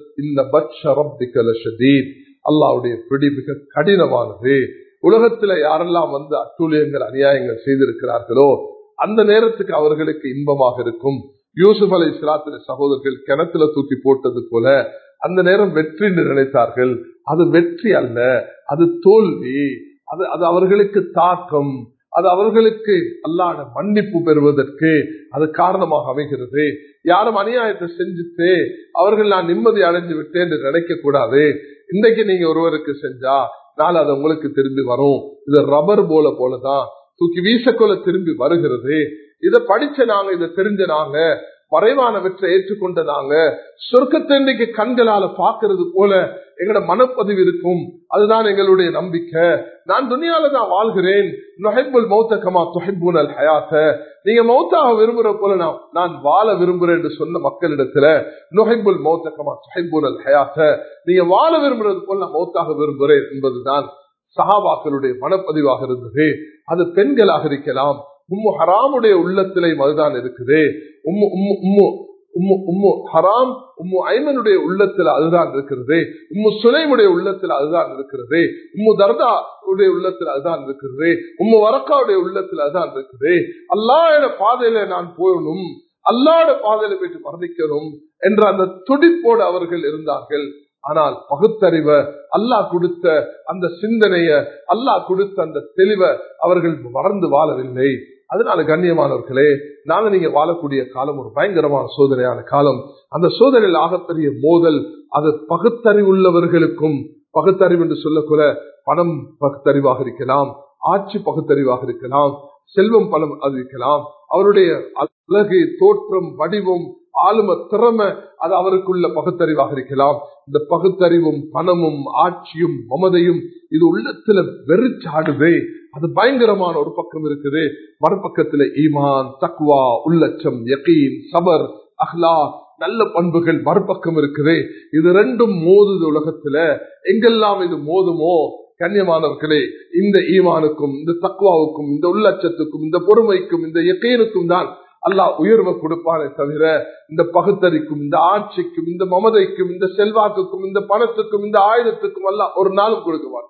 அல்லாவுடைய பிடி மிக கடினமானது உலகத்துல யாரெல்லாம் வந்து அட்டூழியங்கள் அநியாயங்கள் செய்திருக்கிறார்களோ அந்த நேரத்துக்கு அவர்களுக்கு இன்பமாக இருக்கும் யூசுப் அலை இஸ்லாத்தின சகோதரர்கள் கிணத்துல தூக்கி போட்டது போல அந்த நேரம் வெற்றி என்று நினைத்தார்கள் அது வெற்றி அல்ல அது தோல்வி அது அது அவர்களுக்கு தாக்கம் அது அவர்களுக்கு அல்லாட மன்னிப்பு பெறுவதற்கு அது காரணமாக அமைகிறது யாரும் அநியாயத்தை செஞ்சுட்டு அவர்கள் நான் நிம்மதி அடைஞ்சு விட்டேன் என்று நினைக்க கூடாது இன்றைக்கு நீங்க ஒருவருக்கு செஞ்சா நாள் அது உங்களுக்கு திரும்பி வரும் இது ரப்பர் போல போலதான் தூக்கி வீசக்கொள்ள திரும்பி வருகிறது இதை படிச்ச நாங்க இதை தெரிஞ்ச நாங்க மறைவானவற்றை ஏற்றுக்கொண்ட நாங்க சொர்க்கத்தை இன்றைக்கு கண்களால பாக்குறது போல எங்களோட மனப்பதிவு இருக்கும் அதுதான் எங்களுடைய நம்பிக்கை நான் துணியால தான் வாழ்கிறேன் நொஹைபுல் மௌத்தகமா தொஹைபூன் அல் ஹயாத்த நீங்க மௌத்தாக விரும்புற போல நான் நான் வாழ விரும்புறேன் என்று சொன்ன மக்களிடத்துல நொஹைபுல் மௌத்தகமா தொஹைபூன் அல் ஹயாத்த நீங்க வாழ விரும்புறது போல நான் மௌத்தாக விரும்புகிறேன் என்பதுதான் சஹாபாக்களுடைய மனப்பதிவாக இருந்தது அது பெண்களாக இருக்கலாம் உம்மு ஹராமுடைய உள்ளத்திலையும் அதுதான் இருக்குது உம்மு உம்மு உம்மு உம்மு உம்மு ஹராம் உம்மு ஐமனுடைய உள்ளத்துல அதுதான் இருக்கிறது உம்மு சுலைமுடைய உள்ளத்துல அதுதான் இருக்கிறது உம்மு தர்தா உடைய உள்ளத்துல அதுதான் இருக்கிறது உம்மு வரக்காவுடைய உள்ளத்துல அதுதான் இருக்குது அல்லாட பாதையில நான் போகணும் அல்லாட பாதையில போயிட்டு மரணிக்கணும் என்ற அந்த துடிப்போடு அவர்கள் இருந்தார்கள் ஆனால் பகுத்தறிவ அல்லாஹ் கொடுத்த அந்த சிந்தனைய அல்லாஹ் கொடுத்த அந்த தெளிவை அவர்கள் மறந்து வாழவில்லை அதனால கண்ணியமானவர்களே நாங்க நீங்க வாழக்கூடிய காலம் ஒரு பயங்கரமான சோதனையான காலம் அந்த சோதனையில் ஆகப்பெரிய மோதல் அது பகுத்தறிவுள்ளவர்களுக்கும் பகுத்தறிவு என்று சொல்லக்கூட பணம் பகுத்தறிவாக இருக்கலாம் ஆட்சி பகுத்தறிவாக இருக்கலாம் செல்வம் பலம் இருக்கலாம் அவருடைய அழகு தோற்றம் வடிவம் ஆளும திறமை அது அவருக்குள்ள பகுத்தறிவாக இருக்கலாம் இந்த பகுத்தறிவும் பணமும் ஆட்சியும் மமதையும் இது உள்ளத்துல வெறிச்சாடுதே அது பயங்கரமான ஒரு பக்கம் இருக்குது மறுபக்கத்துல ஈமான் தக்வா உள்ளச்சம் யகீன் சபர் அஹ்லா நல்ல பண்புகள் மறுபக்கம் இருக்குது இது ரெண்டும் மோதுது உலகத்துல எங்கெல்லாம் இது மோதுமோ கண்ணியமானவர்களே இந்த ஈமானுக்கும் இந்த தக்வாவுக்கும் இந்த உள்ளச்சத்துக்கும் இந்த பொறுமைக்கும் இந்த யக்கீனுக்கும் தான் அல்லாஹ் உயர்வை கொடுப்பானே தவிர இந்த பகுத்தறிக்கும் இந்த ஆட்சிக்கும் இந்த மமதைக்கும் இந்த செல்வாக்குக்கும் இந்த பணத்துக்கும் இந்த ஆயுதத்துக்கும் அல்லாஹ் ஒரு நாளும் கொடுக்க மாட்டான்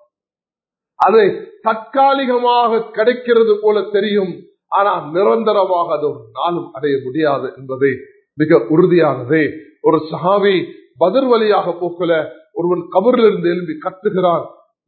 அதை தற்காலிகமாக கிடைக்கிறது போல தெரியும் ஆனால் நிரந்தரமாக அது ஒரு நாளும் அடைய முடியாது என்பதை மிக உறுதியானது ஒரு சஹாவி பதிர் வழியாக போக்கல ஒருவன் கபரிலிருந்து எழும்பி கத்துகிறான்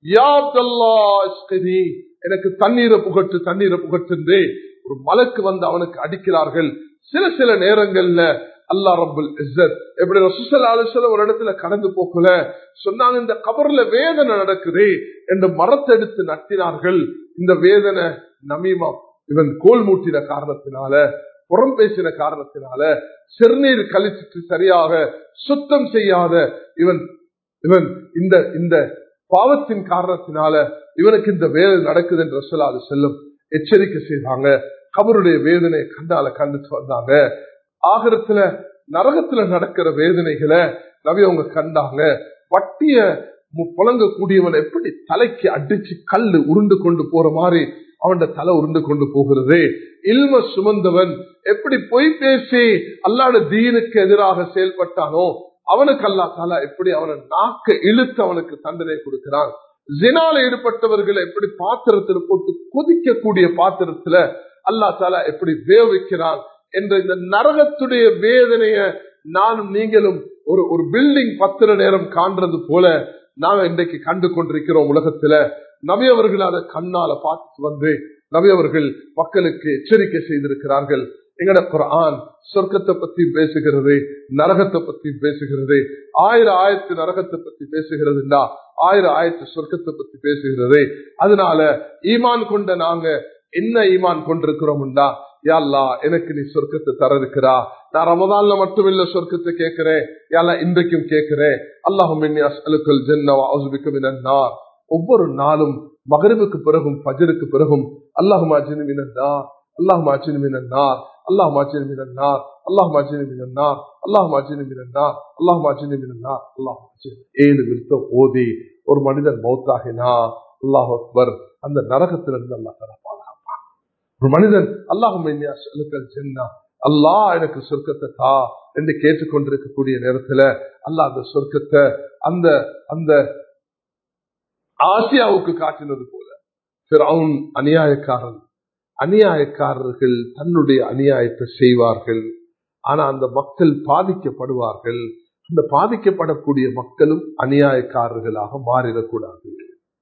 எனக்கு தண்ணீரை புகட்டு தண்ணீரை புகட்டு ஒரு மலைக்கு வந்து அவனுக்கு அடிக்கிறார்கள் சில சில நேரங்கள்ல அல்லா ரபுல் இஸ்ஸத் எப்படி ரசூசல் ஆலோசனை ஒரு இடத்துல கடந்து போக்கல சொன்னாங்க இந்த கபர்ல வேதனை நடக்குது என்று மரத்தை எடுத்து நட்டினார்கள் இந்த வேதனை நமீமா இவன் கோல் மூட்டின காரணத்தினால புறம் பேசின காரணத்தினால சிறுநீர் கழிச்சிட்டு சரியாக சுத்தம் செய்யாத இவன் இவன் இந்த இந்த பாவத்தின் காரணத்தினால இவனுக்கு இந்த வேலை நடக்குது என்று சொல்லாது செல்லும் எச்சரிக்கை செய்தாங்க கபருடைய வேதனை கண்டால கண்டுட்டு வந்தாங்க ஆகரத்துல நரகத்துல நடக்கிற வேதனைகளை நவி அவங்க கண்டாங்க வட்டிய புழங்கக்கூடியவன் எப்படி தலைக்கு அடிச்சு கல்லு உருண்டு கொண்டு போற மாதிரி அவன் தலை உருண்டு கொண்டு போகிறது இல்ம சுமந்தவன் எப்படி பொய் பேசி அல்லாட தீனுக்கு எதிராக செயல்பட்டானோ அவனுக்கு அல்லா தாலா எப்படி அவனை நாக்க இழுத்து அவனுக்கு தண்டனை கொடுக்கிறான் ஜினால ஈடுபட்டவர்களை எப்படி பாத்திரத்தில் போட்டு கொதிக்கக்கூடிய பாத்திரத்துல அல்லா தாலா எப்படி வேவிக்கிறான் என்ற இந்த நரகத்துடைய வேதனைய நானும் நீங்களும் ஒரு ஒரு பில்டிங் பத்திர நேரம் காண்றது போல நாங்க இன்றைக்கு கண்டு கொண்டிருக்கிறோம் உலகத்துல நபி அவர்கள் அதை கண்ணால பார்த்துட்டு வந்து நபி அவர்கள் மக்களுக்கு எச்சரிக்கை செய்திருக்கிறார்கள் எங்கட குரான் சொர்க்கத்தை பத்தி பேசுகிறது நரகத்தை பத்தி பேசுகிறது ஆயிரம் ஆயிரத்து நரகத்தை பத்தி பேசுகிறதுண்டா ஆயிரம் ஆயிரத்து சொர்க்கத்தை பத்தி பேசுகிறது அதனால ஈமான் கொண்ட நாங்க என்ன ஈமான் கொண்டிருக்கிறோம்டா யாழ்லா எனக்கு நீ சொர்க்கத்தை தர இருக்கிறா நான் ரமதான்ல மட்டும் இல்ல சொர்க்கத்தை கேட்கிறேன் யாழ்லா இன்றைக்கும் கேட்கிறேன் அல்லாஹும் ஜென்னவா ஒவ்வொரு நாளும் மகரிபுக்கு பிறகும் பஜருக்கு பிறகும் அல்லாஹும் அல்லாஹும் அல்லாஹ் மாச்சினு மினன்னார் அல்லாஹ் மாச்சினு மினன்னார் அல்லாஹ் மாச்சினு மினன்னார் அல்லாஹ் மாச்சினு மினன்னார் அல்லாஹ் ஏழு விருத்தம் ஓதி ஒரு மனிதன் மௌத்தாகினா அல்லாஹ் அக்பர் அந்த நரகத்திலிருந்து அல்லாஹ் தர பாதுகாப்பான் ஒரு மனிதன் அல்லாஹும் சென்னா அல்லாஹ் எனக்கு சொர்க்கத்தை தா என்று கேட்டுக்கொண்டிருக்கக்கூடிய நேரத்துல அல்லாஹ் அந்த சொர்க்கத்தை அந்த அந்த ஆசியாவுக்கு காட்டினது போல பிறவுன் அநியாயக்காரன் அநியாயக்காரர்கள் தன்னுடைய அநியாயத்தை செய்வார்கள் ஆனா அந்த மக்கள் பாதிக்கப்படுவார்கள் அந்த பாதிக்கப்படக்கூடிய மக்களும் அநியாயக்காரர்களாக மாறிடக்கூடாது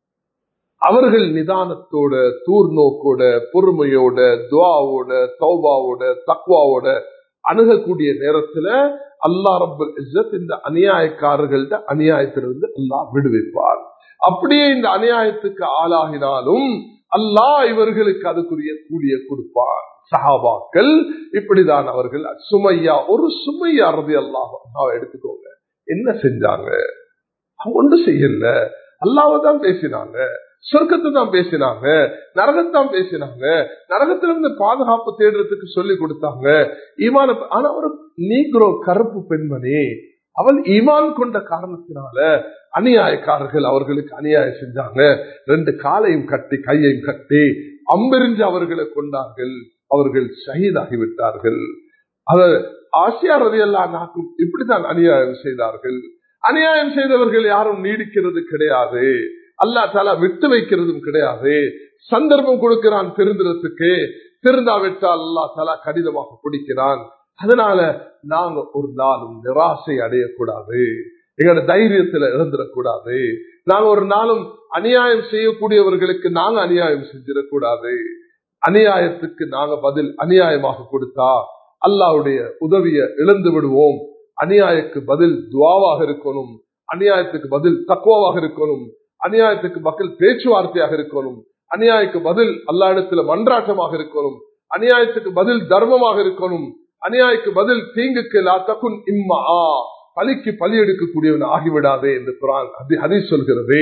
அவர்கள் நிதானத்தோட தூர்நோக்கோட பொறுமையோட துவாவோட தௌபாவோட தக்வாவோட அணுகக்கூடிய நேரத்துல அல்லா ரபுல் இஸ்ஸத் இந்த அநியாயக்காரர்கள்ட்ட அநியாயத்திலிருந்து அல்லாஹ் விடுவிப்பார் அப்படியே இந்த அநியாயத்துக்கு ஆளாகினாலும் அல்லாஹ் இவர்களுக்கு அதுக்குரிய கூலிய கொடுப்பார் சஹாபாக்கள் இப்படிதான் அவர்கள் சுமையா ஒரு சுமையா ரதி அல்லாஹ் எடுத்துக்கோங்க என்ன செஞ்சாங்க ஒன்றும் செய்யல அல்லாவை தான் பேசினாங்க சொர்க்கத்தை தான் பேசினாங்க நரகத்தான் பேசினாங்க நரகத்திலிருந்து பாதுகாப்பு தேடுறதுக்கு சொல்லி கொடுத்தாங்க ஈமான ஆனா ஒரு நீக்ரோ கருப்பு பெண்மணி அவள் ஈமான் கொண்ட காரணத்தினால அநியாயக்காரர்கள் அவர்களுக்கு அநியாயம் செஞ்சாங்க ரெண்டு காலையும் கட்டி கையையும் கட்டி அம்பெறிஞ்சு அவர்களை கொண்டார்கள் அவர்கள் ஷஹீதாகிவிட்டார்கள் அவர் ஆசியா ரதியெல்லாம் நாக்கும் இப்படித்தான் அநியாயம் செய்தார்கள் அநியாயம் செய்தவர்கள் யாரும் நீடிக்கிறது கிடையாது அல்லா தாலா விட்டு வைக்கிறதும் கிடையாது சந்தர்ப்பம் கொடுக்கிறான் திருந்துறதுக்கு திருந்தாவிட்டால் அல்லா தாலா கடிதமாக பிடிக்கிறான் அதனால நாங்க ஒரு நாளும் நிராசை அடையக்கூடாது எங்களோட தைரியத்துல இழந்துடக்கூடாது நாங்க ஒரு நாளும் அநியாயம் செய்யக்கூடியவர்களுக்கு நாங்க அநியாயம் செஞ்சிடக்கூடாது அநியாயத்துக்கு நாங்க பதில் அநியாயமாக கொடுத்தா அல்லாவுடைய உதவியை இழந்து விடுவோம் அநியாயக்கு பதில் துவாவாக இருக்கணும் அநியாயத்துக்கு பதில் தக்குவாவாக இருக்கணும் அநியாயத்துக்கு மக்கள் பேச்சுவார்த்தையாக இருக்கணும் அநியாயக்கு பதில் அல்லா இடத்துல மன்றாட்டமாக இருக்கணும் அநியாயத்துக்கு பதில் தர்மமாக இருக்கணும் அநியாயக்கு பதில் தீங்குக்கு லா தகுன் இம்மா பலிக்கு பலி எடுக்கக்கூடியவன் ஆகிவிடாதே என்று குரான் அதை சொல்கிறது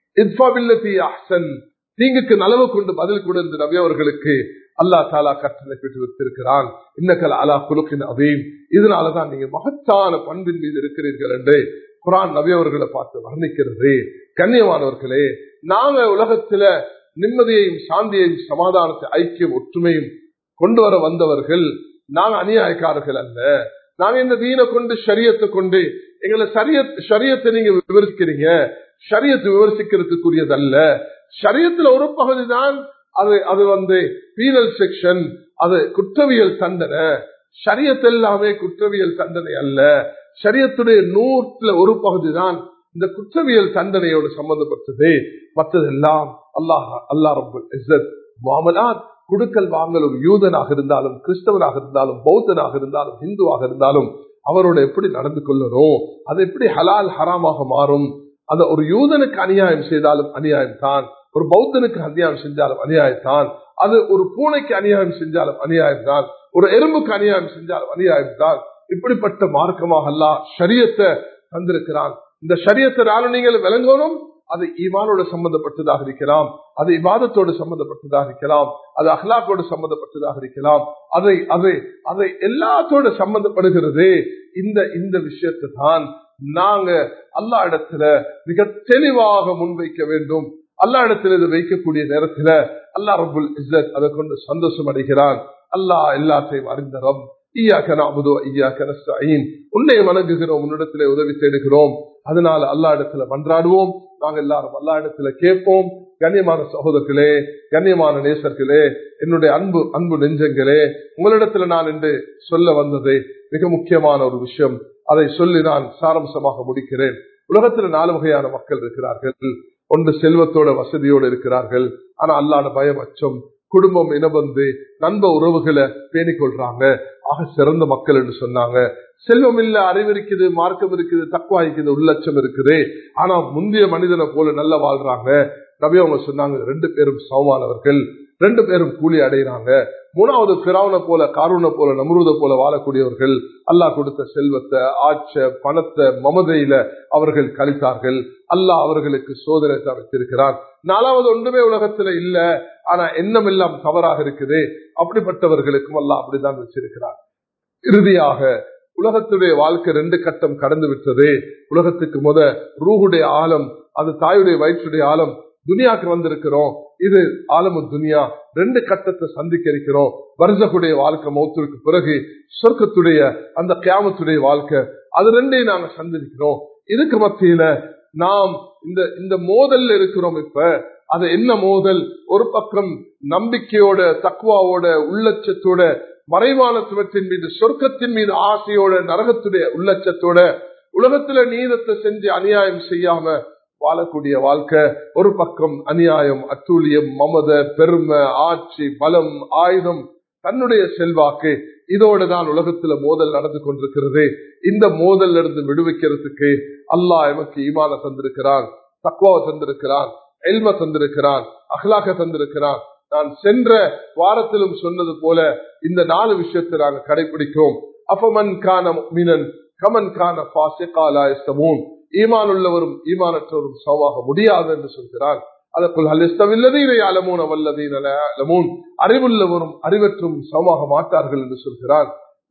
தீங்குக்கு நலவு கொண்டு பதில் கொடுத்த நபி அவர்களுக்கு அல்லா தாலா கட்டளை பெற்று வைத்திருக்கிறான் இன்னக்கல் அலா குலுக்கின் அதையும் இதனாலதான் நீங்க மகத்தான பண்பின் மீது இருக்கிறீர்கள் என்று குரான் நபி அவர்களை பார்த்து வர்ணிக்கிறது கண்ணியமானவர்களே நாங்க உலகத்துல நிம்மதியையும் சாந்தியையும் சமாதானத்தை ஐக்கியம் ஒற்றுமையும் கொண்டு வர வந்தவர்கள் நாங்க அநியாயக்காரர்கள் அல்ல நாங்க இந்த தீனை கொண்டு சரியத்தை கொண்டு எங்களை சரிய சரியத்தை நீங்க விவரிக்கிறீங்க சரியத்தை விமர்சிக்கிறதுக்குரியது அல்ல சரியத்துல ஒரு பகுதி தான் அது அது வந்து பீனல் செக்ஷன் அது குற்றவியல் தண்டனை சரியத் எல்லாமே குற்றவியல் தண்டனை அல்ல சரியத்துடைய நூற்றுல ஒரு பகுதி தான் இந்த குற்றவியல் தண்டனையோடு சம்பந்தப்பட்டது மற்றதெல்லாம் அல்லாஹ் அல்லா ரபுல் இஸ்ஸத் மாமலாத் குடுக்கல் வாங்கல் ஒரு யூதனாக இருந்தாலும் கிறிஸ்தவனாக இருந்தாலும் பௌத்தனாக இருந்தாலும் இந்துவாக இருந்தாலும் அவரோட எப்படி நடந்து கொள்ளணும் அது எப்படி ஹலால் ஹராமாக மாறும் அந்த ஒரு யூதனுக்கு அநியாயம் செய்தாலும் அநியாயம் தான் ஒரு பௌத்தனுக்கு அநியாயம் செஞ்சாலும் அநியாயத்தான் அது ஒரு பூனைக்கு அநியாயம் செஞ்சாலும் அநியாயம் தான் ஒரு எறும்புக்கு அநியாயம் செஞ்சாலும் அநியாயம் தான் இப்படிப்பட்ட மார்க்கமாக அல்ல ஷரியத்தை தந்திருக்கிறான் இந்த ஷரியத்தினால நீங்கள் விளங்கணும் அது ஈமானோடு சம்பந்தப்பட்டதாக இருக்கலாம் அது இவாதத்தோடு சம்பந்தப்பட்டதாக இருக்கலாம் அது அஹ்லாக்கோடு சம்பந்தப்பட்டதாக இருக்கலாம் அதை அதை அதை எல்லாத்தோடு சம்பந்தப்படுகிறது இந்த இந்த விஷயத்தை தான் நாங்க அல்லா இடத்துல மிக தெளிவாக முன்வைக்க வேண்டும் அல்லா இடத்துல இதை வைக்கக்கூடிய நேரத்துல அல்லா ரபுல் இஸ்ஸத் அதை கொண்டு சந்தோஷம் அடைகிறான் அல்லாஹ் எல்லாத்தையும் அறிந்த ரப் உன்னை வணங்குகிறோம் உன்னிடத்திலே உதவி தேடுகிறோம் அதனால அல்லா இடத்துல மன்றாடுவோம் நாங்க எல்லாரும் அல்லா இடத்துல கேட்போம் கண்ணியமான சகோதரர்களே கண்ணியமான நேசர்களே என்னுடைய அன்பு அன்பு நெஞ்சங்களே உங்களிடத்துல நான் என்று சொல்ல வந்தது மிக முக்கியமான ஒரு விஷயம் அதை சொல்லி நான் சாரம்சமாக முடிக்கிறேன் உலகத்துல நாலு வகையான மக்கள் இருக்கிறார்கள் ஒன்று செல்வத்தோட வசதியோடு இருக்கிறார்கள் ஆனா அல்லாத பயம் அச்சம் குடும்பம் இனபந்து நண்ப உறவுகளை பேணிக் கொள்றாங்க ஆக சிறந்த மக்கள் என்று சொன்னாங்க செல்வம் இல்ல அறிவு இருக்குது மார்க்கம் இருக்குது தக்குவா இருக்குது உள்ளட்சம் இருக்குது ஆனா முந்தைய மனிதனை போல நல்ல வாழ்றாங்க நபி அவங்க சொன்னாங்க ரெண்டு பேரும் சமமானவர்கள் ரெண்டு பேரும் கூலி அடைகிறாங்க மூணாவது பிராவனை போல காரூனை போல நம்ருத போல வாழக்கூடியவர்கள் அல்லாஹ் கொடுத்த செல்வத்தை ஆட்ச பணத்தை மமதையில அவர்கள் கழித்தார்கள் அல்லாஹ் அவர்களுக்கு சோதனை வைத்திருக்கிறார் நாலாவது ஒன்றுமே உலகத்துல இல்ல ஆனா எண்ணம் எல்லாம் தவறாக இருக்குது அப்படிப்பட்டவர்களுக்கும் அல்லாஹ் அப்படிதான் வச்சிருக்கிறார் இறுதியாக உலகத்துடைய வாழ்க்கை ரெண்டு கட்டம் கடந்து விட்டது உலகத்துக்கு முத ரூஹுடைய ஆழம் அது தாயுடைய வயிற்றுடைய ஆழம் துனியாக்கு வந்திருக்கிறோம் இது ஆலமு துனியா ரெண்டு கட்டத்தை சந்திக்க இருக்கிறோம் வருஷகுடைய வாழ்க்கை மௌத்திற்கு பிறகு சொர்க்கத்துடைய அந்த கியாமத்துடைய வாழ்க்கை அது ரெண்டையும் நாங்க சந்திக்கிறோம் இதுக்கு மத்தியில நாம் இந்த இந்த மோதல்ல இருக்கிறோம் இப்ப அது என்ன மோதல் ஒரு பக்கம் நம்பிக்கையோட தக்குவாவோட உள்ளட்சத்தோட மறைவானத்துவத்தின் மீது சொர்க்கத்தின் மீது ஆசையோட நரகத்துடைய உள்ளட்சத்தோட உலகத்துல நீதத்தை செஞ்சு அநியாயம் செய்யாம வாழக்கூடிய வாழ்க்கை ஒரு பக்கம் அநியாயம் அத்தூழியம் மமத பெருமை ஆட்சி பலம் ஆயுதம் தன்னுடைய செல்வாக்கு இதோடு தான் உலகத்துல மோதல் நடந்து கொண்டிருக்கிறது இந்த மோதல் இருந்து விடுவிக்கிறதுக்கு அல்லாஹ் எமக்கு ஈமான தந்திருக்கிறான் தக்குவாவை தந்திருக்கிறான் எல்ம தந்திருக்கிறான் அஹ்லாக்க தந்திருக்கிறான் நான் சென்ற வாரத்திலும் சொன்னது போல இந்த நாலு விஷயத்தை நாங்கள் கடைபிடிக்கிறோம் அபமன் கான மீனன் கமன் கான பாசிகாலாயஸ்தமூன் ஈமான் உள்ளவரும் ஈமானற்றவரும் சமமாக முடியாது என்று சொல்கிறான் அதற்குள் அலிஸ்தவில்லதீனை அலமூன் அவல்லதீன் அலமூன் அறிவுள்ளவரும் அறிவற்றும் சமமாக மாட்டார்கள் என்று சொல்கிறான்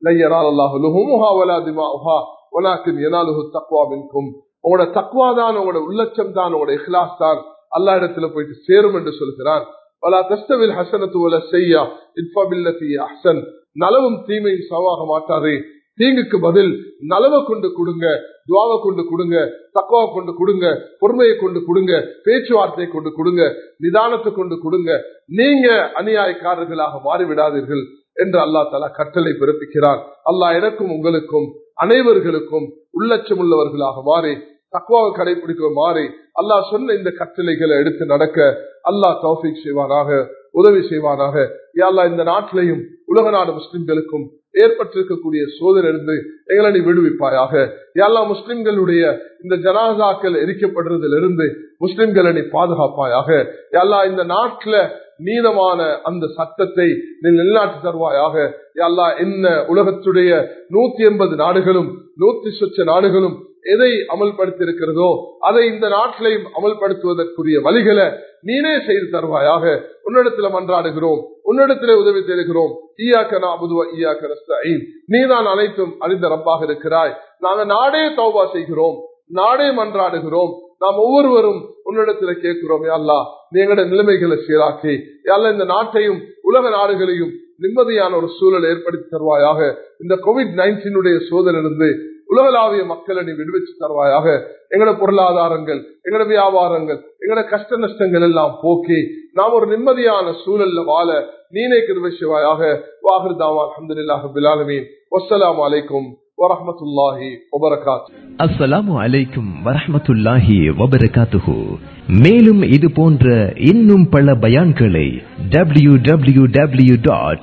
உங்களோட தக்குவா தான் உங்களோட உள்ளச்சம் தான் உங்களோட இஹ்லாஸ் தான் அல்லா இடத்துல போயிட்டு சேரும் என்று சொல்கிறான் வலா தஸ்தவில் ஹசனத்து வல செய்யா இட்பபில்லத்தி அஹ்சன் நலவும் தீமையும் சமமாக மாட்டாதே தீங்குக்கு பதில் நலவை கொண்டு கொடுங்க துவாவை கொண்டு கொடுங்க தக்குவா கொண்டு கொடுங்க பொறுமையை கொண்டு கொடுங்க பேச்சுவார்த்தையை கொண்டு கொடுங்க நிதானத்தை கொண்டு கொடுங்க நீங்க அநியாயக்காரர்களாக மாறிவிடாதீர்கள் என்று அல்லா தலா கட்டளை பிறப்பிக்கிறார் அல்லாஹ் எனக்கும் உங்களுக்கும் அனைவர்களுக்கும் உள்ளட்சம் உள்ளவர்களாக மாறி தக்குவாவை கடைபிடிக்க மாறி அல்லாஹ் சொன்ன இந்த கட்டளைகளை எடுத்து நடக்க அல்லாஹ் தௌஃபிக் செய்வானாக உதவி செய்வானாக யாழ்லா இந்த நாட்டிலையும் உலக நாடு முஸ்லிம்களுக்கும் ஏற்பட்டிருக்கக்கூடிய சோதனிலிருந்து எங்களை நீ விடுவிப்பாயாக எல்லா முஸ்லிம்களுடைய இந்த ஜனாசாக்கள் எரிக்கப்படுறதிலிருந்து முஸ்லிம்களை நீ பாதுகாப்பாயாக எல்லா இந்த நாட்டுல நீதமான அந்த சட்டத்தை நீ நிலைநாட்டி தருவாயாக எல்லா என்ன உலகத்துடைய நூத்தி எண்பது நாடுகளும் நூத்தி சொச்ச நாடுகளும் எதை அமல்படுத்தி இருக்கிறதோ அதை இந்த நாட்டிலையும் அமல்படுத்துவதற்குரிய வழிகளை நீனே செய்து தருவாயாக உன்னிடத்துல மன்றாடுகிறோம் உன்னிடத்திலே உதவி தேடுகிறோம் ஈயாக்க நாபுதுவ ஈயாக்க நஸ்தீன் நீதான் அனைத்தும் அறிந்த ரப்பாக இருக்கிறாய் நாங்க நாடே தௌபா செய்கிறோம் நாடே மன்றாடுகிறோம் நாம் ஒவ்வொருவரும் உன்னிடத்துல கேட்கிறோம் யாழ்லா நீ எங்களோட நிலைமைகளை சீராக்கி யாழ்லா இந்த நாட்டையும் உலக நாடுகளையும் நிம்மதியான ஒரு சூழல் ஏற்படுத்தி தருவாயாக இந்த கோவிட் நைன்டீனுடைய சோதனிலிருந்து உலகளாவிய மக்களை நீ விடுவிச்சு தருவாயாக எங்களோட பொருளாதாரங்கள் எங்களோட வியாபாரங்கள் எங்களோட கஷ்ட நஷ்டங்கள் எல்லாம் போக்கி நாம் ஒரு நிம்மதியான சூழல்ல வாழ நீனே கிருபை செய்வாயாக வாகிருதாவா அஹமதுல்லாஹ் பிலாலமீன் வசலாம் அலைக்கும் வரமத்துல்லாஹி வபரகாத் அஸ்ஸலாமு அலைக்கும் வரஹமத்துல்லாஹி வபரகாத்துஹு மேலும் இது போன்ற இன்னும் பல பயான்களை W W W dot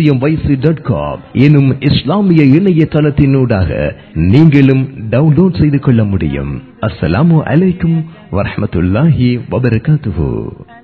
dot com எனும் இஸ்லாமிய இணையதளத்தினூடாக நீங்களும் டவுன்லோட் செய்து கொள்ள முடியும் அஸ்ஸலாமு அலைக்கும் வரஹமத்துல்லாஹி வபரகாத்துஹு